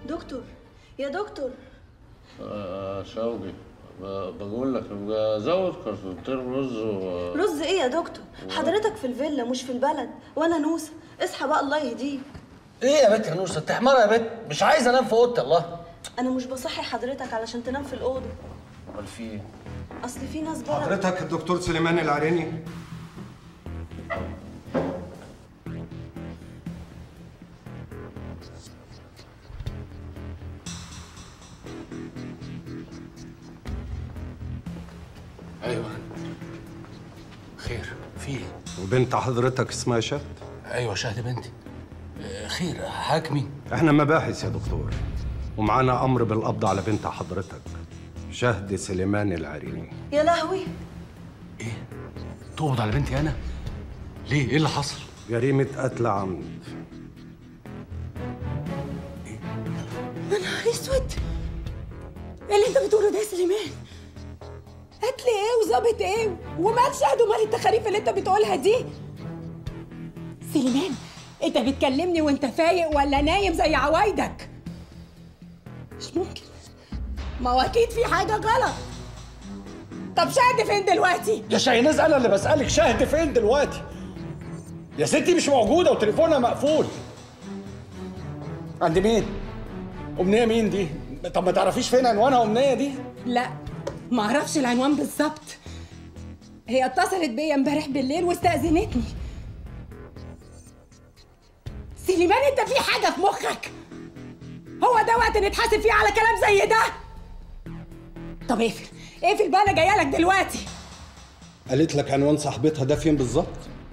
دكتور يا دكتور آه شوقي ب- بقول لك ابقى زود كرتونتين رز و... رز ايه يا دكتور حضرتك في الفيلا مش في البلد وانا نوسه اصحى بقى الله يهديك ايه يا بنت يا نوسه انت حماره يا بنت مش عايز انام في اوضتي الله انا مش بصحي حضرتك علشان تنام في الاوضه امال في ايه اصل في ناس بره حضرتك الدكتور سليمان العريني ايوه خير في ايه وبنت حضرتك اسمها شهد ايوه شهد بنتي آه، خير حاكمي احنا مباحث يا دكتور ومعانا امر بالقبض على بنت حضرتك شهد سليمان العريني يا لهوي تقبض على بنتي انا ليه ايه اللي حصل جريمة قتل عمد يا نهار اسود ايه اللي انت بتقوله ده يا سليمان قتل ايه وظابط ايه ومال شهد ومال التخاريف اللي انت بتقولها دي سليمان انت بتكلمني وانت فايق ولا نايم زي عوايدك مش ممكن ما هو اكيد في حاجه غلط طب شهد فين دلوقتي يا شاهيناز انا اللي بسالك شاهد فين دلوقتي يا ستي مش موجوده وتليفونها مقفول عند مين امنيه مين دي طب ما تعرفيش فين عنوانها امنيه دي لا ما اعرفش العنوان بالظبط هي اتصلت بيا امبارح بالليل واستأذنتني سليمان انت في حاجة في مخك هو ده وقت نتحاسب فيه على كلام زي ده طب اقفل اقفل بقى انا جايه لك دلوقتي قالت لك عنوان صاحبتها ده فين بالظبط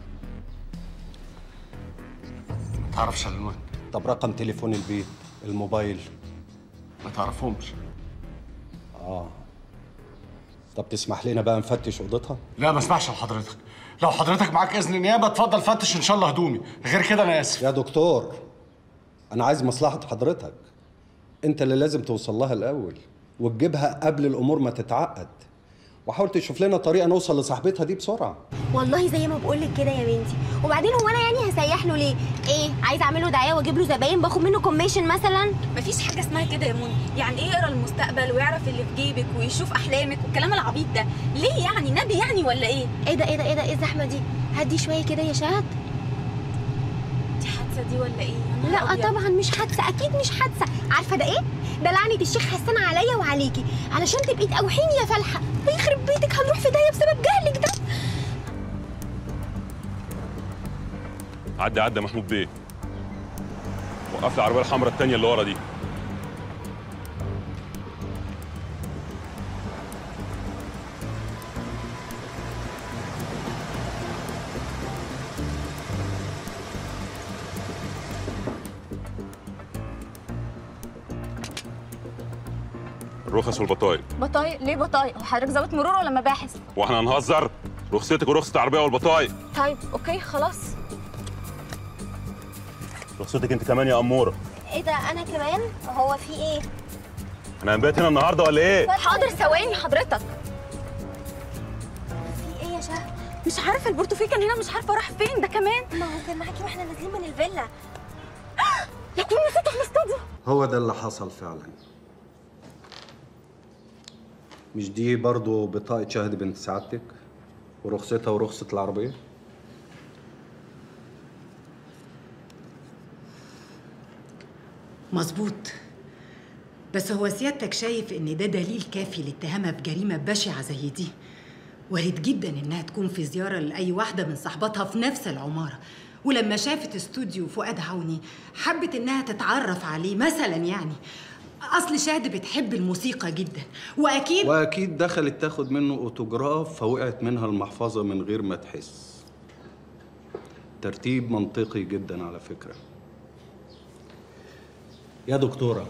ما تعرفش العنوان طب رقم تليفون البيت الموبايل ما تعرفهمش اه طب تسمح لنا بقى نفتش اوضتها لا ما اسمعش لحضرتك لو حضرتك معاك اذن نيابه اتفضل فتش ان شاء الله هدومي غير كده انا اسف يا دكتور انا عايز مصلحة حضرتك انت اللي لازم توصل لها الاول وتجيبها قبل الامور ما تتعقد وحاول تشوف لنا طريقة نوصل لصاحبتها دي بسرعة والله زي ما بقول لك كده يا بنتي وبعدين هو انا يعني هسيح له ليه ايه عايز اعمل له دعايه واجيب له زباين باخد منه كوميشن مثلا مفيش حاجه اسمها كده يا منى يعني ايه يقرا المستقبل ويعرف اللي في جيبك ويشوف احلامك والكلام العبيط ده ليه يعني نبي يعني ولا ايه ايه ده ايه ده ايه ده ايه الزحمه دي هدي شويه كده يا شهد دي حادثه دي ولا ايه يا نهار لا أبيض. طبعا مش حادثه اكيد مش حادثه عارفه ده ايه ده لعنه الشيخ حسان عليا وعليكي علشان تبقي تقوحيني يا فلحه ويخرب بيتك هنروح في داهيه بسبب جهلك ده عدي عدي يا محمود بيه وقف لي العربيه الحمراء التانية اللي ورا دي الرخص والبطايق بطايق ليه بطايق هو حضرتك ظابط مرور ولا مباحث واحنا هنهزر رخصتك ورخصة العربية والبطايق طيب اوكي خلاص رخصتك انت كمان يا أمورة ايه ده انا كمان هو في ايه احنا هنبات هنا النهاردة ولا ايه؟ حاضر ثواني حضرتك في ايه يا شهد مش عارفه البورتوفيه كان هنا مش عارفه راح فين ده كمان ما هو كان معاكي واحنا نازلين من الفيلا يكون نسيته في الاستوديو هو ده اللي حصل فعلا مش دي برضو بطاقة شهد بنت سعادتك ورخصتها ورخصة العربية مظبوط بس هو سيادتك شايف ان ده دليل كافي لاتهامها بجريمه بشعه زي دي وارد جدا انها تكون في زياره لاي واحده من صحباتها في نفس العماره ولما شافت استوديو فؤاد عوني حبت انها تتعرف عليه مثلا يعني اصل شهد بتحب الموسيقى جدا واكيد واكيد دخلت تاخد منه اوتوجراف فوقعت منها المحفظة من غير ما تحس ترتيب منطقي جدا على فكرة يا دكتورة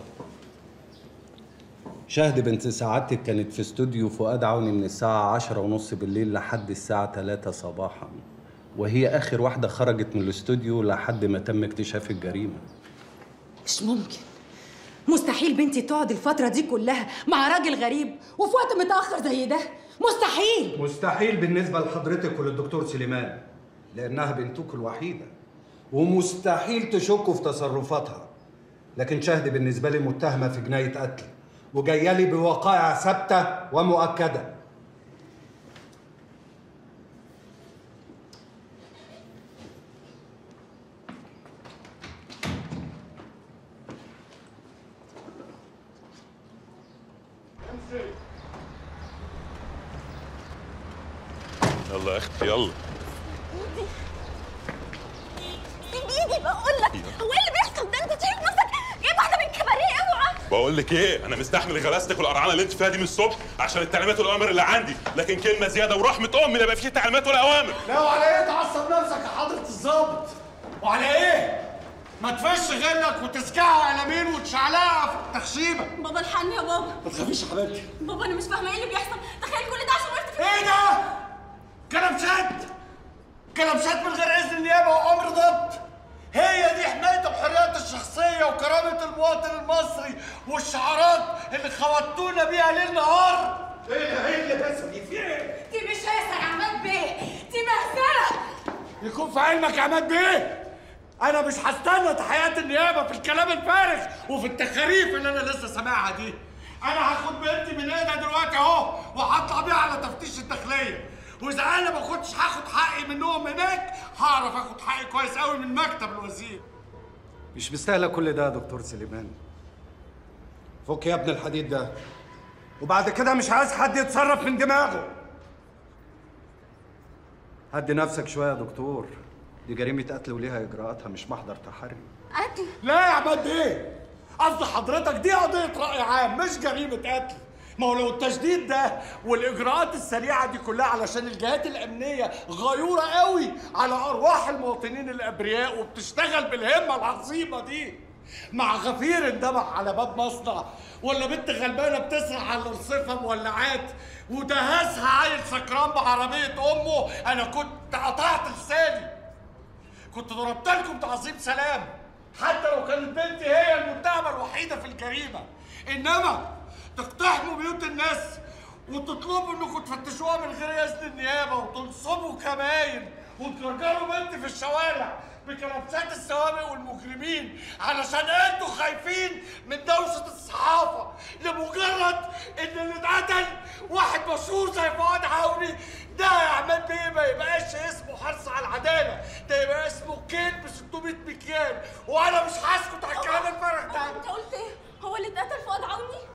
شهد بنت سعادتك كانت في استوديو فؤاد عوني من الساعة عشرة ونص بالليل لحد الساعة تلاتة صباحا وهي آخر واحدة خرجت من الاستوديو لحد ما تم اكتشاف الجريمة مش ممكن مستحيل بنتي تقعد الفتره دي كلها مع راجل غريب وفي وقت متاخر زي ده مستحيل مستحيل بالنسبة لحضرتك وللدكتور سليمان لأنها بنتك الوحيدة ومستحيل تشكوا في تصرفاتها لكن شهد بالنسبه لي متهمه في جنايه قتل وجايه لي بوقائع ثابته ومؤكده يلا يا اختي يلا سيب ايدي بقول لك هو ايه اللي بيحصل ده انت شايف نفسك ايه واحده من كباريه اوعى بقول لك ايه انا مستحمل غلاستك والقرعانه اللي انت فيها دي من الصبح عشان التعليمات والاوامر اللي عندي لكن كلمه زياده ورحمه امي لا يبقى فيه تعليمات ولا اوامر لا وعلى ايه تعصب نفسك يا حضرة الظابط؟ وعلى ايه؟ ما تفش غلك وتسكعها قلمين وتشعلقها في التخشيبه بابا الحقني يا بابا ما تخافيش يا حبيبتي بابا انا مش فاهمه ايه اللي بيحصل تخيل كل ده عشان وقفت في ايه ده؟ كلبشات كلبشات من غير اذن النيابه وامر ضبط هي دي حمايه الحريات الشخصيه وكرامه المواطن المصري والشعارات اللي خوتونا بيها ليل نهار ايه ده ايه اللي بس دي في ايه؟ دي مش هيثم يا عماد بيه دي مهزله يكون في علمك يا عماد بيه انا مش هستنى تحيات النيابه في الكلام الفارغ وفي التخاريف اللي انا لسه سامعها دي انا هاخد بنتي من ايدها دلوقتي اهو وهطلع بيها على تفتيش الداخليه واذا انا ما كنتش هاخد حقي منهم هناك هعرف اخد حقي كويس قوي من مكتب الوزير مش مستاهله كل ده يا دكتور سليمان فك يا ابن الحديد ده وبعد كده مش عايز حد يتصرف من دماغه هدي نفسك شويه يا دكتور دي جريمه قتل وليها اجراءاتها مش محضر تحري قتل لا يا عماد ايه قصد حضرتك دي قضيه راي عام مش جريمه قتل ما هو لو التشديد ده والاجراءات السريعه دي كلها علشان الجهات الامنيه غيوره قوي على ارواح المواطنين الابرياء وبتشتغل بالهمه العظيمه دي مع غفير اندمج على باب مصنع ولا بنت غلبانه بتسرح على الرصيفه مولعات ودهسها عيل سكران بعربيه امه انا كنت قطعت لساني كنت ضربت لكم تعظيم سلام حتى لو كانت بنتي هي المتهمه الوحيده في الجريمه انما تقتحموا بيوت الناس وتطلبوا انكم تفتشوها من غير اذن النيابه وتنصبوا كماين وترجعوا بنتي في الشوارع بكلبشات السوابق والمجرمين علشان انتوا خايفين من دوشه الصحافه لمجرد ان اللي اتقتل واحد مشهور زي فؤاد عوني ده يا عماد بيه ما يبقاش اسمه حرص على العداله ده يبقى اسمه كيل ب 600 مكيال وانا مش هسكت على الكلام الفارغ ده انت قلت ايه هو اللي اتقتل فؤاد عوني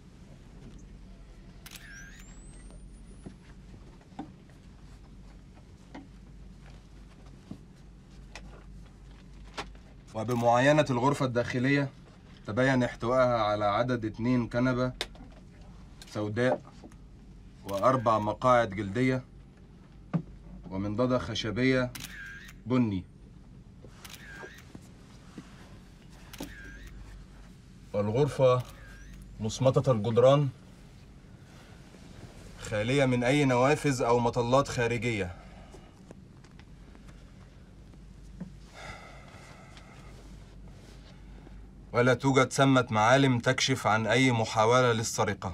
وبمعاينة الغرفة الداخلية تبين احتوائها على عدد اتنين كنبة سوداء وأربع مقاعد جلدية ومنضدة خشبية بني والغرفة مصمتة الجدران خالية من أي نوافذ أو مطلات خارجية ولا توجد ثمة معالم تكشف عن أي محاولة للسرقة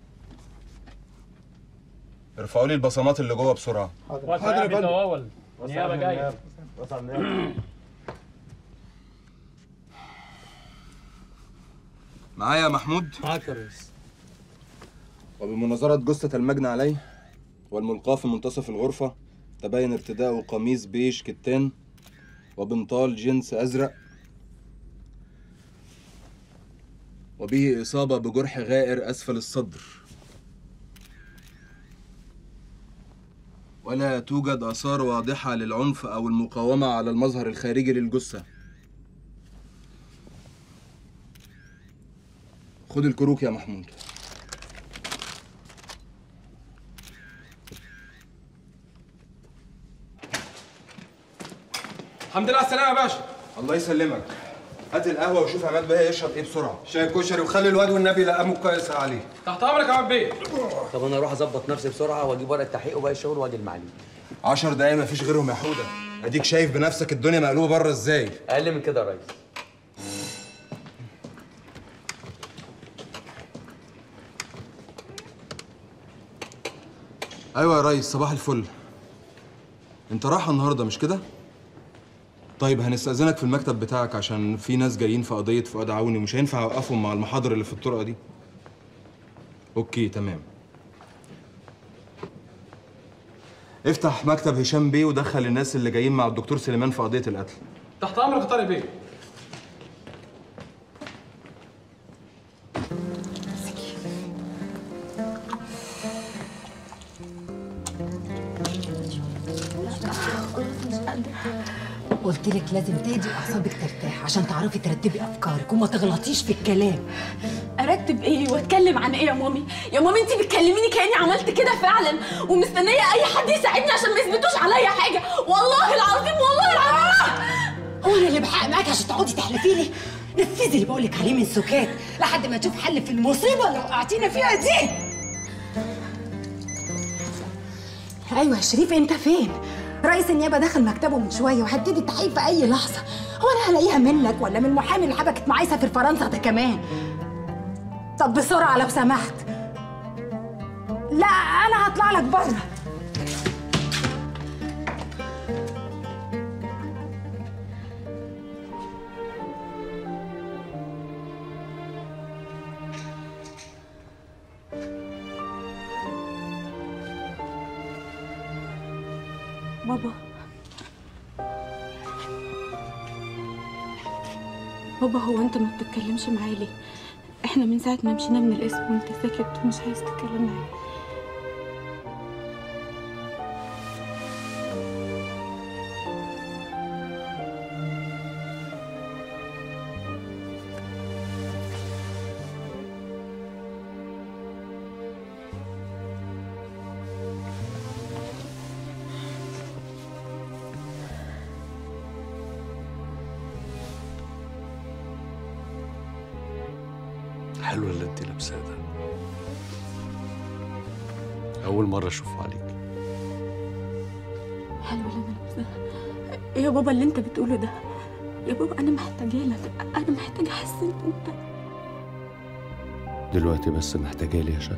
ارفعوا لي البصمات اللي جوه بسرعة حاضر يا فندم نيابه جايه معايا يا محمود معاك يا ريس وبمناظرة جثة المجني عليه والملقاة في منتصف الغرفة تبين ارتداءه قميص بيج كتان وبنطال جنس أزرق وبه إصابة بجرح غائر أسفل الصدر ولا توجد آثار واضحة للعنف أو المقاومة على المظهر الخارجي للجثة خد الكروك يا محمود الحمد لله على السلامه يا باشا الله يسلمك هات القهوة وشوف عماد بيه يشرب ايه بسرعة شاي كشري وخلي الواد والنبي لقامه كويس عليه تحت امرك يا عم بيه طب انا اروح اظبط نفسي بسرعه واجيب ورقه تحقيق وباقي الشغل واجي المعلم عشر دقايق مفيش غيرهم يا حودة اديك شايف بنفسك الدنيا مقلوبة بره ازاي اقل من كده يا ريس ايوه يا ريس صباح الفل انت رايح النهارده مش كده طيب هنستأذنك في المكتب بتاعك عشان في ناس جايين في قضية فؤاد عوني ومش هينفع اوقفهم مع المحاضر اللي في الطرقة دي اوكي تمام افتح مكتب هشام بيه ودخل الناس اللي جايين مع الدكتور سليمان في قضية القتل تحت امرك يا طارق بيه قلت لك لازم تهدي واعصابك ترتاح عشان تعرفي ترتبي افكارك وما تغلطيش في الكلام ارتب ايه واتكلم عن ايه يا مامي يا مامي انت بتكلميني كاني عملت كده فعلا ومستنيه اي حد يساعدني عشان ما يثبتوش عليا حاجه والله العظيم والله العظيم هو انا اللي بحق معاكي عشان تقعدي تحلفي لي نفذي اللي بقولك عليه من سكات لحد ما نشوف حل في المصيبه اللي وقعتينا فيها دي ايوه يا شريف انت فين رئيس النيابه دخل مكتبه من شويه وهبتدي التحقيق في اي لحظه هو انا هلاقيها منك ولا من المحامي اللي حبكت معاه يسافر فرنسا ده كمان طب بسرعه لو سمحت لا انا هطلع لك بره بابا بابا هو انت ما بتتكلمش معايا ليه احنا من ساعه ما مشينا من الاسم وانت ساكت ومش عايز تتكلم معايا حلو اللي انت لابساه ده اول مره اشوفه عليك حلو اللي انا لابساه ايه يا بابا اللي انت بتقوله ده يا بابا انا محتاجه لك انا محتاجه احس ان انت دلوقتي بس محتاجه لي يا شك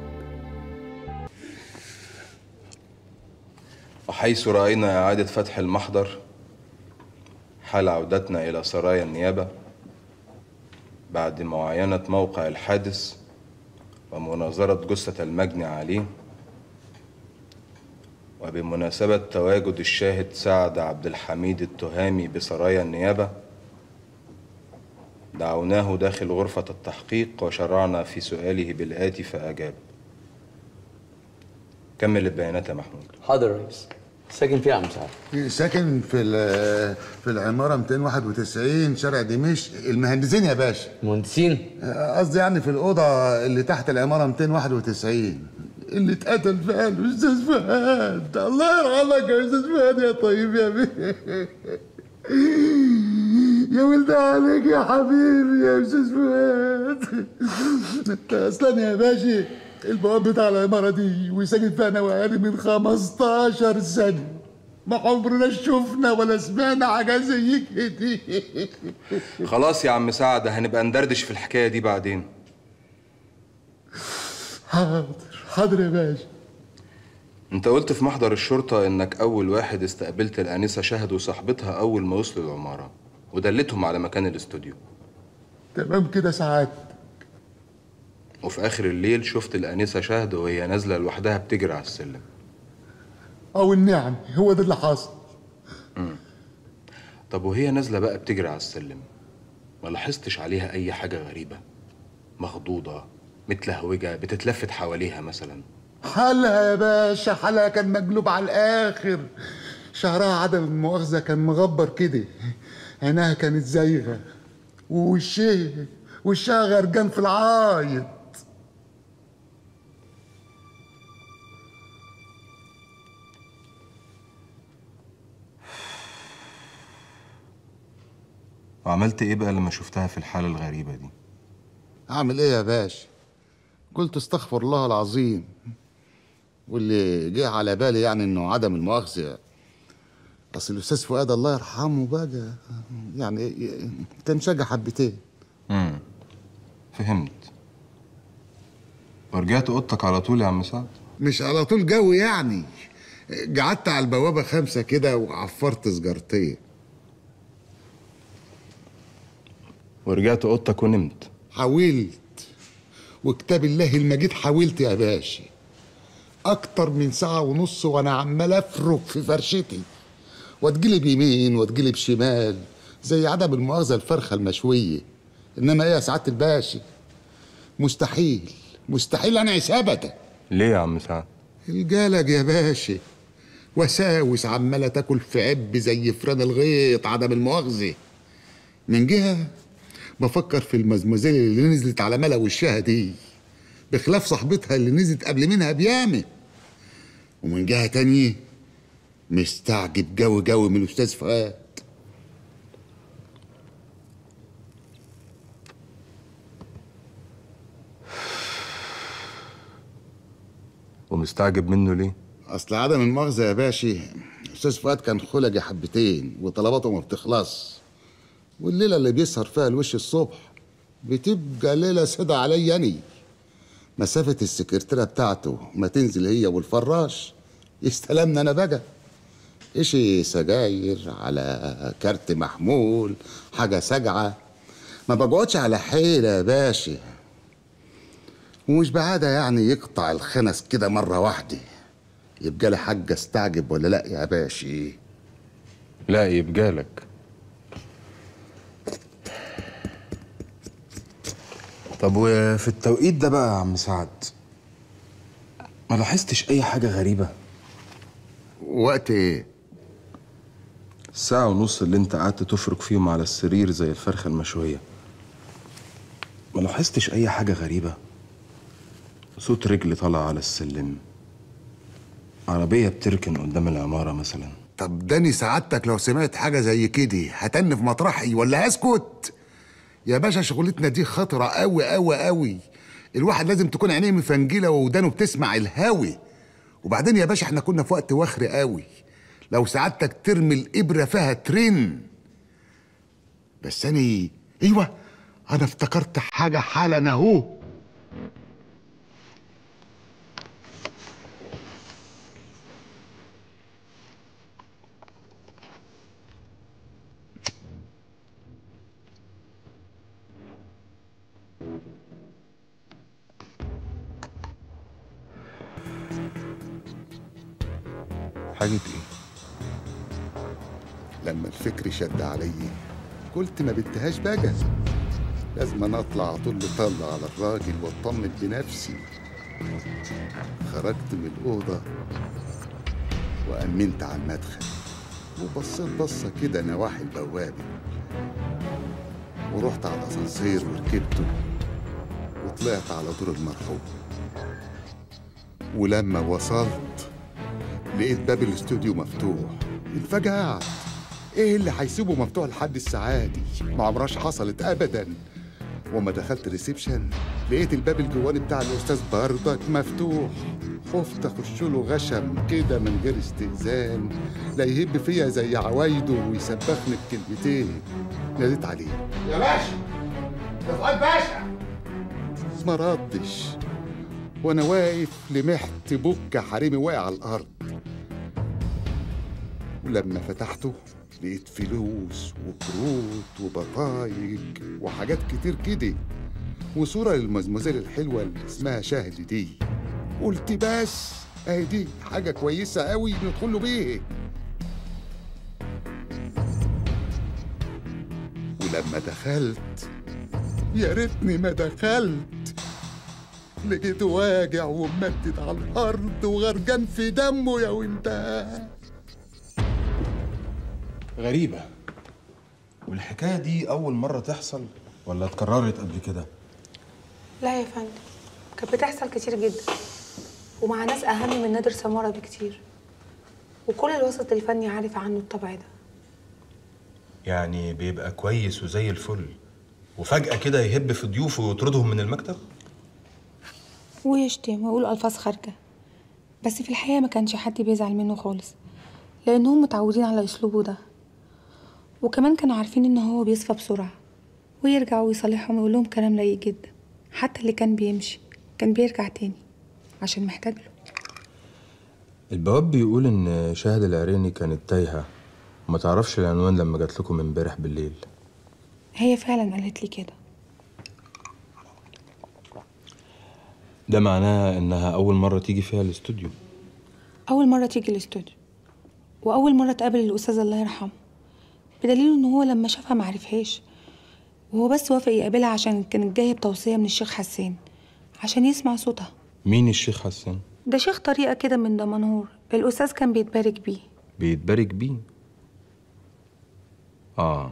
وحيث رأينا إعادة فتح المحضر حال عودتنا إلى سرايا النيابة بعد معاينة موقع الحادث ومناظرة جثة المجني عليه وبمناسبة تواجد الشاهد سعد عبد الحميد التهامي بسرايا النيابة دعوناه داخل غرفة التحقيق وشرعنا في سؤاله بالآتي فأجاب كمل البيانات يا محمود حاضر يا ريس ساكن فين يا عم سعد؟ ساكن في ال- في العمارة 291 شارع دمشق المهندسين يا باشا مهندسين؟ قصدي يعني في الأوضة اللي تحت العمارة 291 اللي اتقتل فيها الأستاذ فهد الله يرحمك يا أستاذ فهد يا طيب يا بيه يا ولد عليك يا حبيبي يا أستاذ فهد انت أصلا يا باشا البواب بتاع العمارة دي وساكن فيها أنا وأهلي من 15 سنة ما عمرنا شفنا ولا سمعنا حاجة زي كده خلاص يا عم سعد هنبقى ندردش في الحكاية دي بعدين حاضر حاضر يا باشا انت قلت في محضر الشرطة انك اول واحد استقبلت الانسة شهد وصاحبتها اول ما وصلوا العمارة ودلتهم على مكان الاستوديو تمام كده ساعات وفي اخر الليل شفت الانسة شهد وهي نازلة لوحدها بتجري على السلم أو النعم هو ده اللي حصل مم. طب وهي نازلة بقى بتجري على السلم ما لاحظتش عليها اي حاجة غريبة مخضوضة متلهوجة بتتلفت حواليها مثلا حالها يا باشا حالها كان مقلوب على الآخر شعرها عدم المؤاخذة كان مغبر كده عينها كانت زايغة ووشها وشها غرقان في العايط وعملت ايه بقى لما شفتها في الحالة الغريبة دي أعمل إيه يا باشا قلت استغفر الله العظيم واللي جه على بالي يعني إنه عدم المؤاخذة أصل الأستاذ فؤاد الله يرحمه بقى يعني كان شجع حبتين امم فهمت ورجعت اوضتك على طول يا عم سعد مش على طول جو يعني قعدت على البوابة خمسة كده وعفرت سجارتين ورجعت اوضتك ونمت حاولت وكتاب الله المجيد حاولت يا باشا اكتر من ساعة ونص وانا عمال افرك في فرشتي واتجلب يمين واتجلب شمال زي عدم المؤاخذة الفرخة المشوية انما ايه يا سعادة الباشا مستحيل مستحيل انعس ابدا ليه يا عم سعد الجلج يا باشا وساوس عمالة تاكل في عب زي فران الغيط عدم المؤاخذة من جهة بفكر في المزمزيل اللي نزلت على ملا وشها دي بخلاف صاحبتها اللي نزلت قبل منها بيامة ومن جهة تانية مستعجب جو جو من الأستاذ فؤاد ومستعجب منه ليه أصل عدم المؤاخذة يا باشا أستاذ فؤاد كان خلقي حبتين وطلباته ما بتخلص والليلة اللي بيسهر فيها الوش الصبح بتبقى ليلة سودة عليا أني مسافة السكرتيرة بتاعته ما تنزل هي والفراش يستلمنا أنا بقى إشي سجاير على كارت محمول حاجة سجعة ما بقعدش على حيلة يا باشا ومش بعادة يعني يقطع الخنس كده مرة واحدة يبقى لي حاجة استعجب ولا لا يا باشا لا يبقى لك طب وفي التوقيت ده بقى يا عم سعد ما لاحظتش اي حاجه غريبه وقت ايه الساعة ونص اللي انت قعدت تفرك فيهم على السرير زي الفرخة المشوية ما لاحظتش أي حاجة غريبة صوت رجل طالع على السلم عربية بتركن قدام العمارة مثلا طب داني سعادتك لو سمعت حاجة زي كده هتن في مطرحي ولا هسكت يا باشا شغلتنا دي خطرة قوي قوي قوي الواحد لازم تكون عينيه مفنجلة وودانه بتسمع الهاوي وبعدين يا باشا احنا كنا في وقت وخر قوي لو سعادتك ترمي الإبرة فيها ترن بس أنا أيوة أنا افتكرت حاجة حالا أهو حاجة ايه؟ لما الفكر شد عليا قلت ما بدهاش بقى لازم أنا اطلع اطل طلة على الراجل واطمن بنفسي خرجت من الأوضة وأمنت على المدخل وبصيت بصة كده نواحي البوابة ورحت على الأسانسير وركبته وطلعت على دور المرحوم ولما وصلت لقيت باب الاستوديو مفتوح انفجعت ايه اللي هيسيبه مفتوح لحد الساعة دي ما عمرهاش حصلت ابدا وما دخلت ريسبشن لقيت الباب الجواني بتاع الاستاذ بردك مفتوح خفت اخش له غشم كده من غير استئذان لا يهب فيا زي عوايده ويسبخني بكلمتين ناديت عليه يا باشا يا فؤاد باشا ما ردش وانا واقف لمحت بكة حريمي واقع على الارض ولما فتحته لقيت فلوس وكروت وبطايق وحاجات كتير كده وصورة للمزمزيل الحلوة اللي اسمها شهد دي قلت بس اهي دي حاجة كويسة قوي ندخل له بيه ولما دخلت يا ريتني ما دخلت لقيته واجع وممدد على الارض وغرقان في دمه يا وانتهى غريبة والحكاية دي أول مرة تحصل ولا اتكررت قبل كده؟ لا يا فندم كانت بتحصل كتير جدا ومع ناس أهم من نادر سمارة بكتير وكل الوسط الفني عارف عنه الطبع ده يعني بيبقى كويس وزي الفل وفجأة كده يهب في ضيوفه ويطردهم من المكتب؟ ويشتم ويقول ألفاظ خارجة بس في الحقيقة ما كانش حد بيزعل منه خالص لأنهم متعودين على أسلوبه ده وكمان كانوا عارفين إن هو بيصفى بسرعة ويرجع ويصالحهم ويقول لهم كلام لايق جدا حتى اللي كان بيمشي كان بيرجع تاني عشان محتاج له البواب بيقول إن شاهد العريني كانت تايهة وما تعرفش العنوان لما جات لكم امبارح بالليل هي فعلا قالت لي كده ده معناها انها اول مره تيجي فيها الاستوديو أول مرة تيجي الاستوديو وأول مرة تقابل الأستاذ الله يرحمه بدليل إن هو لما شافها معرفهاش وهو بس وافق يقابلها عشان كانت جاية بتوصية من الشيخ حسان عشان يسمع صوتها مين الشيخ حسان ده شيخ طريقة كده من دمنهور الأستاذ كان بيتبارك بيه بيتبارك بيه اه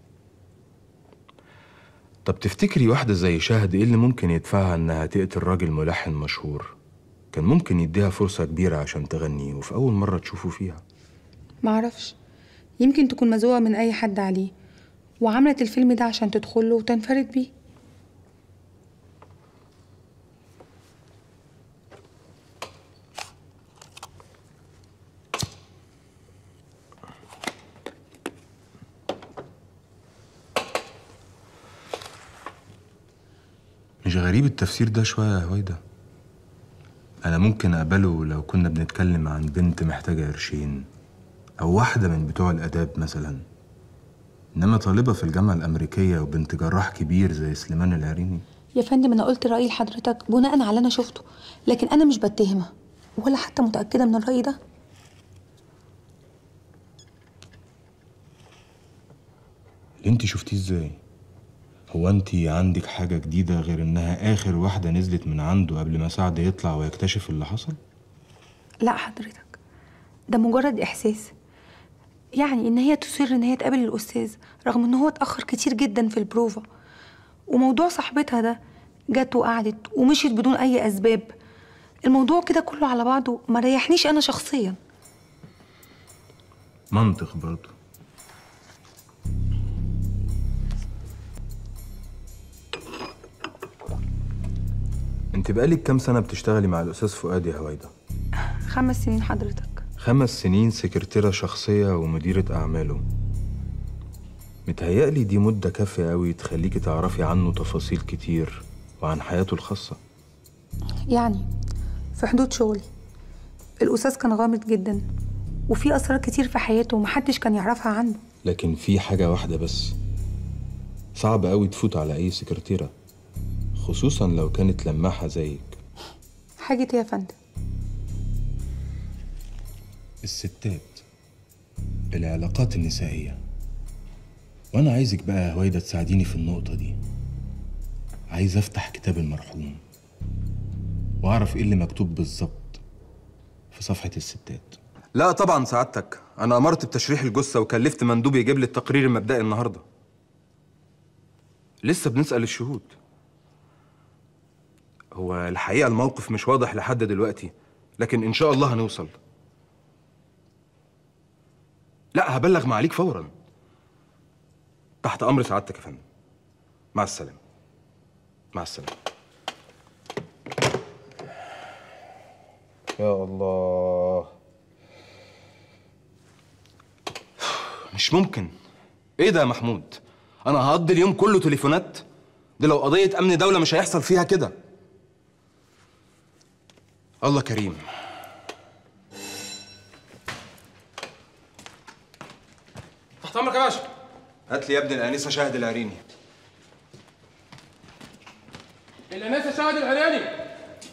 طب تفتكري واحدة زي شهد ايه اللي ممكن يدفعها انها تقتل راجل ملحن مشهور كان ممكن يديها فرصة كبيرة عشان تغني وفي أول مرة تشوفه فيها معرفش يمكن تكون مزوقة من أي حد عليه وعملت الفيلم ده عشان تدخله وتنفرد بيه مش غريب التفسير ده شوية يا هويدا أنا ممكن أقبله لو كنا بنتكلم عن بنت محتاجة قرشين أو واحدة من بتوع الآداب مثلا إنما طالبة في الجامعة الأمريكية وبنت جراح كبير زي سليمان العريني يا فندم أنا قلت رأيي لحضرتك بناء على اللي أنا شفته لكن أنا مش بتهمها ولا حتى متأكدة من الرأي ده اللي انت شفتيه ازاي هو انت عندك حاجة جديدة غير انها اخر واحدة نزلت من عنده قبل ما سعد يطلع ويكتشف اللي حصل لا حضرتك ده مجرد إحساس يعني إن هي تصر إن هي تقابل الأستاذ رغم إن هو اتأخر كتير جدا في البروفا وموضوع صاحبتها ده جت وقعدت ومشيت بدون أي أسباب الموضوع كده كله على بعضه ما ريحنيش أنا شخصيا منطق برضه انت بقالك كام سنة بتشتغلي مع الأستاذ فؤاد يا هويدا؟ خمس سنين حضرتك خمس سنين سكرتيرة شخصية ومديرة أعماله متهيألي دي مدة كافية أوي تخليكي تعرفي عنه تفاصيل كتير وعن حياته الخاصة يعني في حدود شغلي الأستاذ كان غامض جدا وفي أسرار كتير في حياته ومحدش كان يعرفها عنه لكن في حاجة واحدة بس صعب أوي تفوت على أي سكرتيرة خصوصا لو كانت لماحة زيك حاجة إيه يا فندم الستات العلاقات النسائية وأنا عايزك بقى يا هويدا تساعديني في النقطة دي عايز أفتح كتاب المرحوم وأعرف إيه اللي مكتوب بالظبط في صفحة الستات لا طبعا سعادتك أنا أمرت بتشريح الجثة وكلفت مندوب يجيب لي التقرير المبدئي النهاردة لسه بنسأل الشهود هو الحقيقة الموقف مش واضح لحد دلوقتي لكن إن شاء الله هنوصل لا هبلغ معاليك فورا تحت امر سعادتك يا فندم مع السلامه مع السلامه يا الله مش ممكن ايه ده يا محمود انا هقضي اليوم كله تليفونات دي لو قضيه امن دوله مش هيحصل فيها كده الله كريم تحت امرك يا باشا هات لي يا ابني الانسه شاهد العريني الانسه شاهد العرياني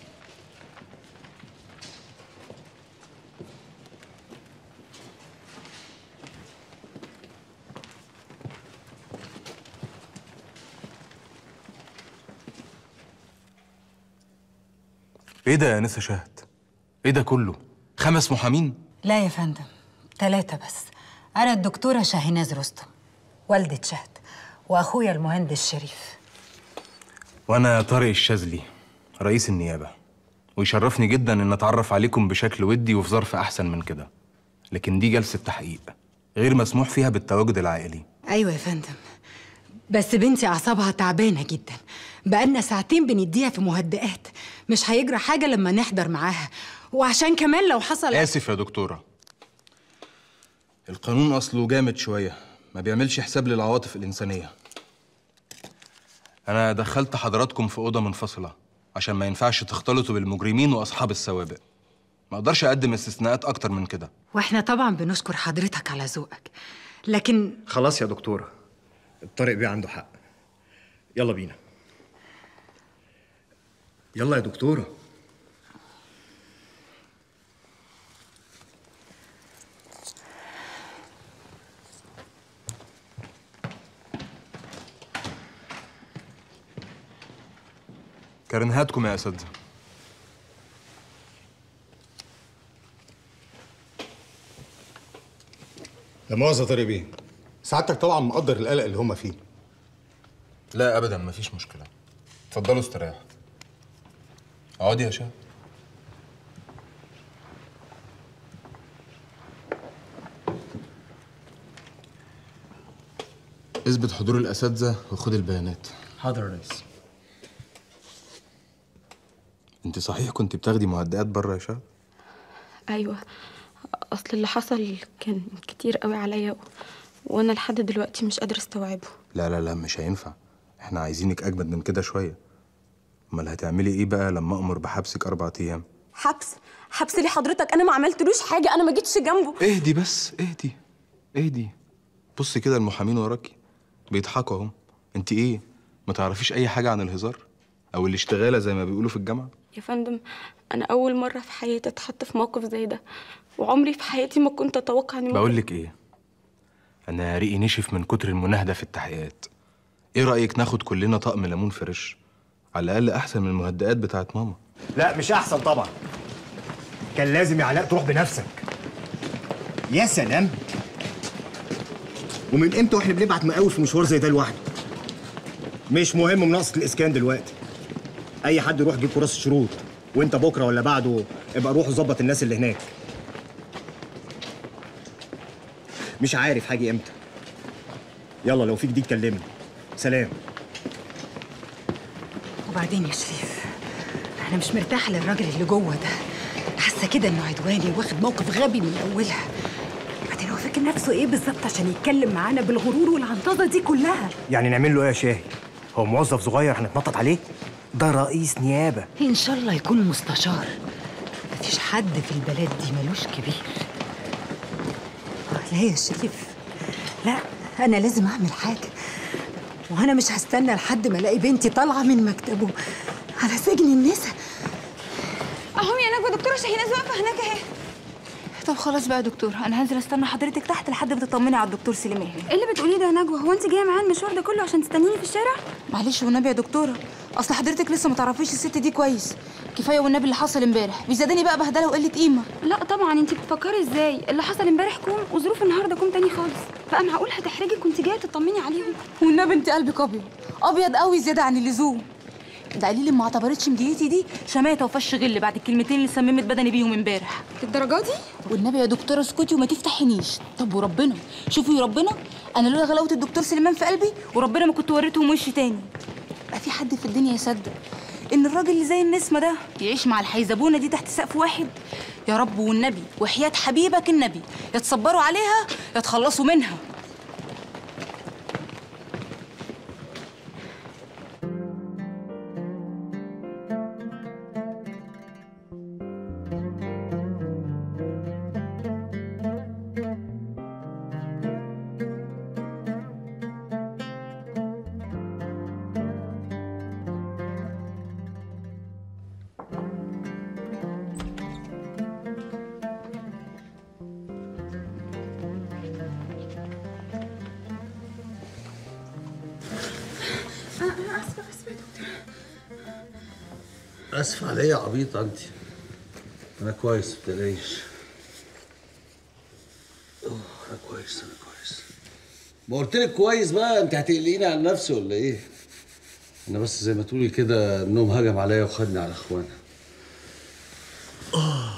ايه ده يا انسه شاهد ايه ده كله خمس محامين لا يا فندم ثلاثة بس أنا الدكتورة شاهيناز رستم والدة شهد وأخويا المهندس شريف وانا طارق الشاذلي رئيس النيابه ويشرفني جدا ان اتعرف عليكم بشكل ودي وفي ظرف احسن من كده لكن دي جلسه تحقيق غير مسموح فيها بالتواجد العائلي أيوة يا فندم بس بنتي أعصابها تعبانة جدا بقالنا ساعتين بنديها في مهدئات مش هيجرى حاجة لما نحضر معاها وعشان كمان لو حصل اسف يا دكتوره القانون اصله جامد شويه ما بيعملش حساب للعواطف الانسانيه انا دخلت حضراتكم في اوضه منفصله عشان ما ينفعش تختلطوا بالمجرمين واصحاب السوابق ما اقدرش اقدم استثناءات اكتر من كده واحنا طبعا بنشكر حضرتك على ذوقك لكن خلاص يا دكتورة طارق بيه عنده حق يلا بينا يلا يا دكتوره كرنهاتكم يا اساتذه لا مؤاخذة طارق بيه سعادتك طبعا مقدر القلق اللي هم فيه لا ابدا مفيش مشكله اتفضلوا استريحوا اقعدي يا شاه اثبت حضور الاساتذه وخد البيانات حاضر يا ريس انت صحيح كنت بتاخدي مهدئات بره يا شاه ايوه اصل اللي حصل كان كتير قوي عليا و... وانا لحد دلوقتي مش قادره استوعبه لا لا لا مش هينفع احنا عايزينك اجمد من كده شويه امال هتعملي ايه بقى لما امر بحبسك اربع ايام حبس حبس ليه حضرتك انا ما عملتلوش حاجه انا ما جيتش جنبه اهدي بس اهدي اهدي بصي كده المحامين وراكي بيضحكوا اهم انت ايه ما تعرفيش اي حاجه عن الهزار او الاشتغاله زي ما بيقولوا في الجامعه يا فندم انا اول مره في حياتي اتحط في موقف زي ده وعمري في حياتي ما كنت اتوقع اني بقول لك ايه انا ريقي نشف من كتر المناهده في التحقيقات ايه رايك ناخد كلنا طقم ليمون فريش على الاقل احسن من المهدئات بتاعت ماما لا مش احسن طبعا كان لازم يا علاء تروح بنفسك يا سلام ومن امتى واحنا بنبعت مقاول في مشوار زي ده لوحده مش مهم مناقصه الاسكان دلوقتي اي حد يروح يجيب كراسه شروط وانت بكره ولا بعده ابقى روح ظبط الناس اللي هناك مش عارف هاجي امتى يلا لو في جديد كلمني سلام وبعدين يا شريف انا مش مرتاحه للراجل اللي جوه ده حاسه كده انه عدواني واخد موقف غبي من اولها بعدين هو فاكر نفسه ايه بالظبط عشان يتكلم معانا بالغرور والعنطزه دي كلها يعني نعمل له ايه يا شاهي هو موظف صغير هنتنطط عليه ده رئيس نيابه ان شاء الله يكون مستشار مفيش حد في البلد دي ملوش كبير لا يا شريف لا انا لازم اعمل حاجه وانا مش هستنى لحد ما الاقي بنتي طالعه من مكتبه على سجن النساء اهم يا نجوى دكتوره شاهيناز واقفه هناك اهي طب خلاص بقى يا دكتور انا هنزل استنى حضرتك تحت لحد ما تطمني على الدكتور سليمان ايه اللي بتقوليه ده يا نجوى هو انت جايه معايا المشوار ده كله عشان تستنيني في الشارع معلش والنبي يا دكتوره اصل حضرتك لسه ما تعرفيش الست دي كويس كفايه والنبي اللي حصل امبارح بيزادني بقى بهدله وقله قيمه لا طبعا انت بتفكري ازاي اللي حصل امبارح كوم وظروف النهارده كوم تاني خالص بقى معقول هتحرجك وانت جايه تطمني عليهم والنبي انت قلبك ابيض ابيض قوي زياده عن اللزوم ده قليل ما اعتبرتش مجيتي دي شماتة وفش غل بعد الكلمتين اللي سممت بدني بيهم امبارح للدرجه دي والنبي يا دكتوره اسكتي وما تفتحنيش طب وربنا شوفي ربنا انا لولا غلاوه الدكتور سليمان في قلبي وربنا ما كنت وريتهم وشي تاني بقى في حد في الدنيا يصدق ان الراجل اللي زي النسمه ده يعيش مع الحيزبونه دي تحت سقف واحد يا رب والنبي وحياه حبيبك النبي يا تصبروا عليها يا تخلصوا منها انا اسفه اسفه يا دكتور اسف على ايه يا عبيطه انت انا كويس متقلقيش أوه، انا كويس انا كويس ما قلت لك كويس بقى انت هتقلقيني عن نفسي ولا ايه انا بس زي ما تقولي كده النوم هجم عليا وخدني على اخوانا آه.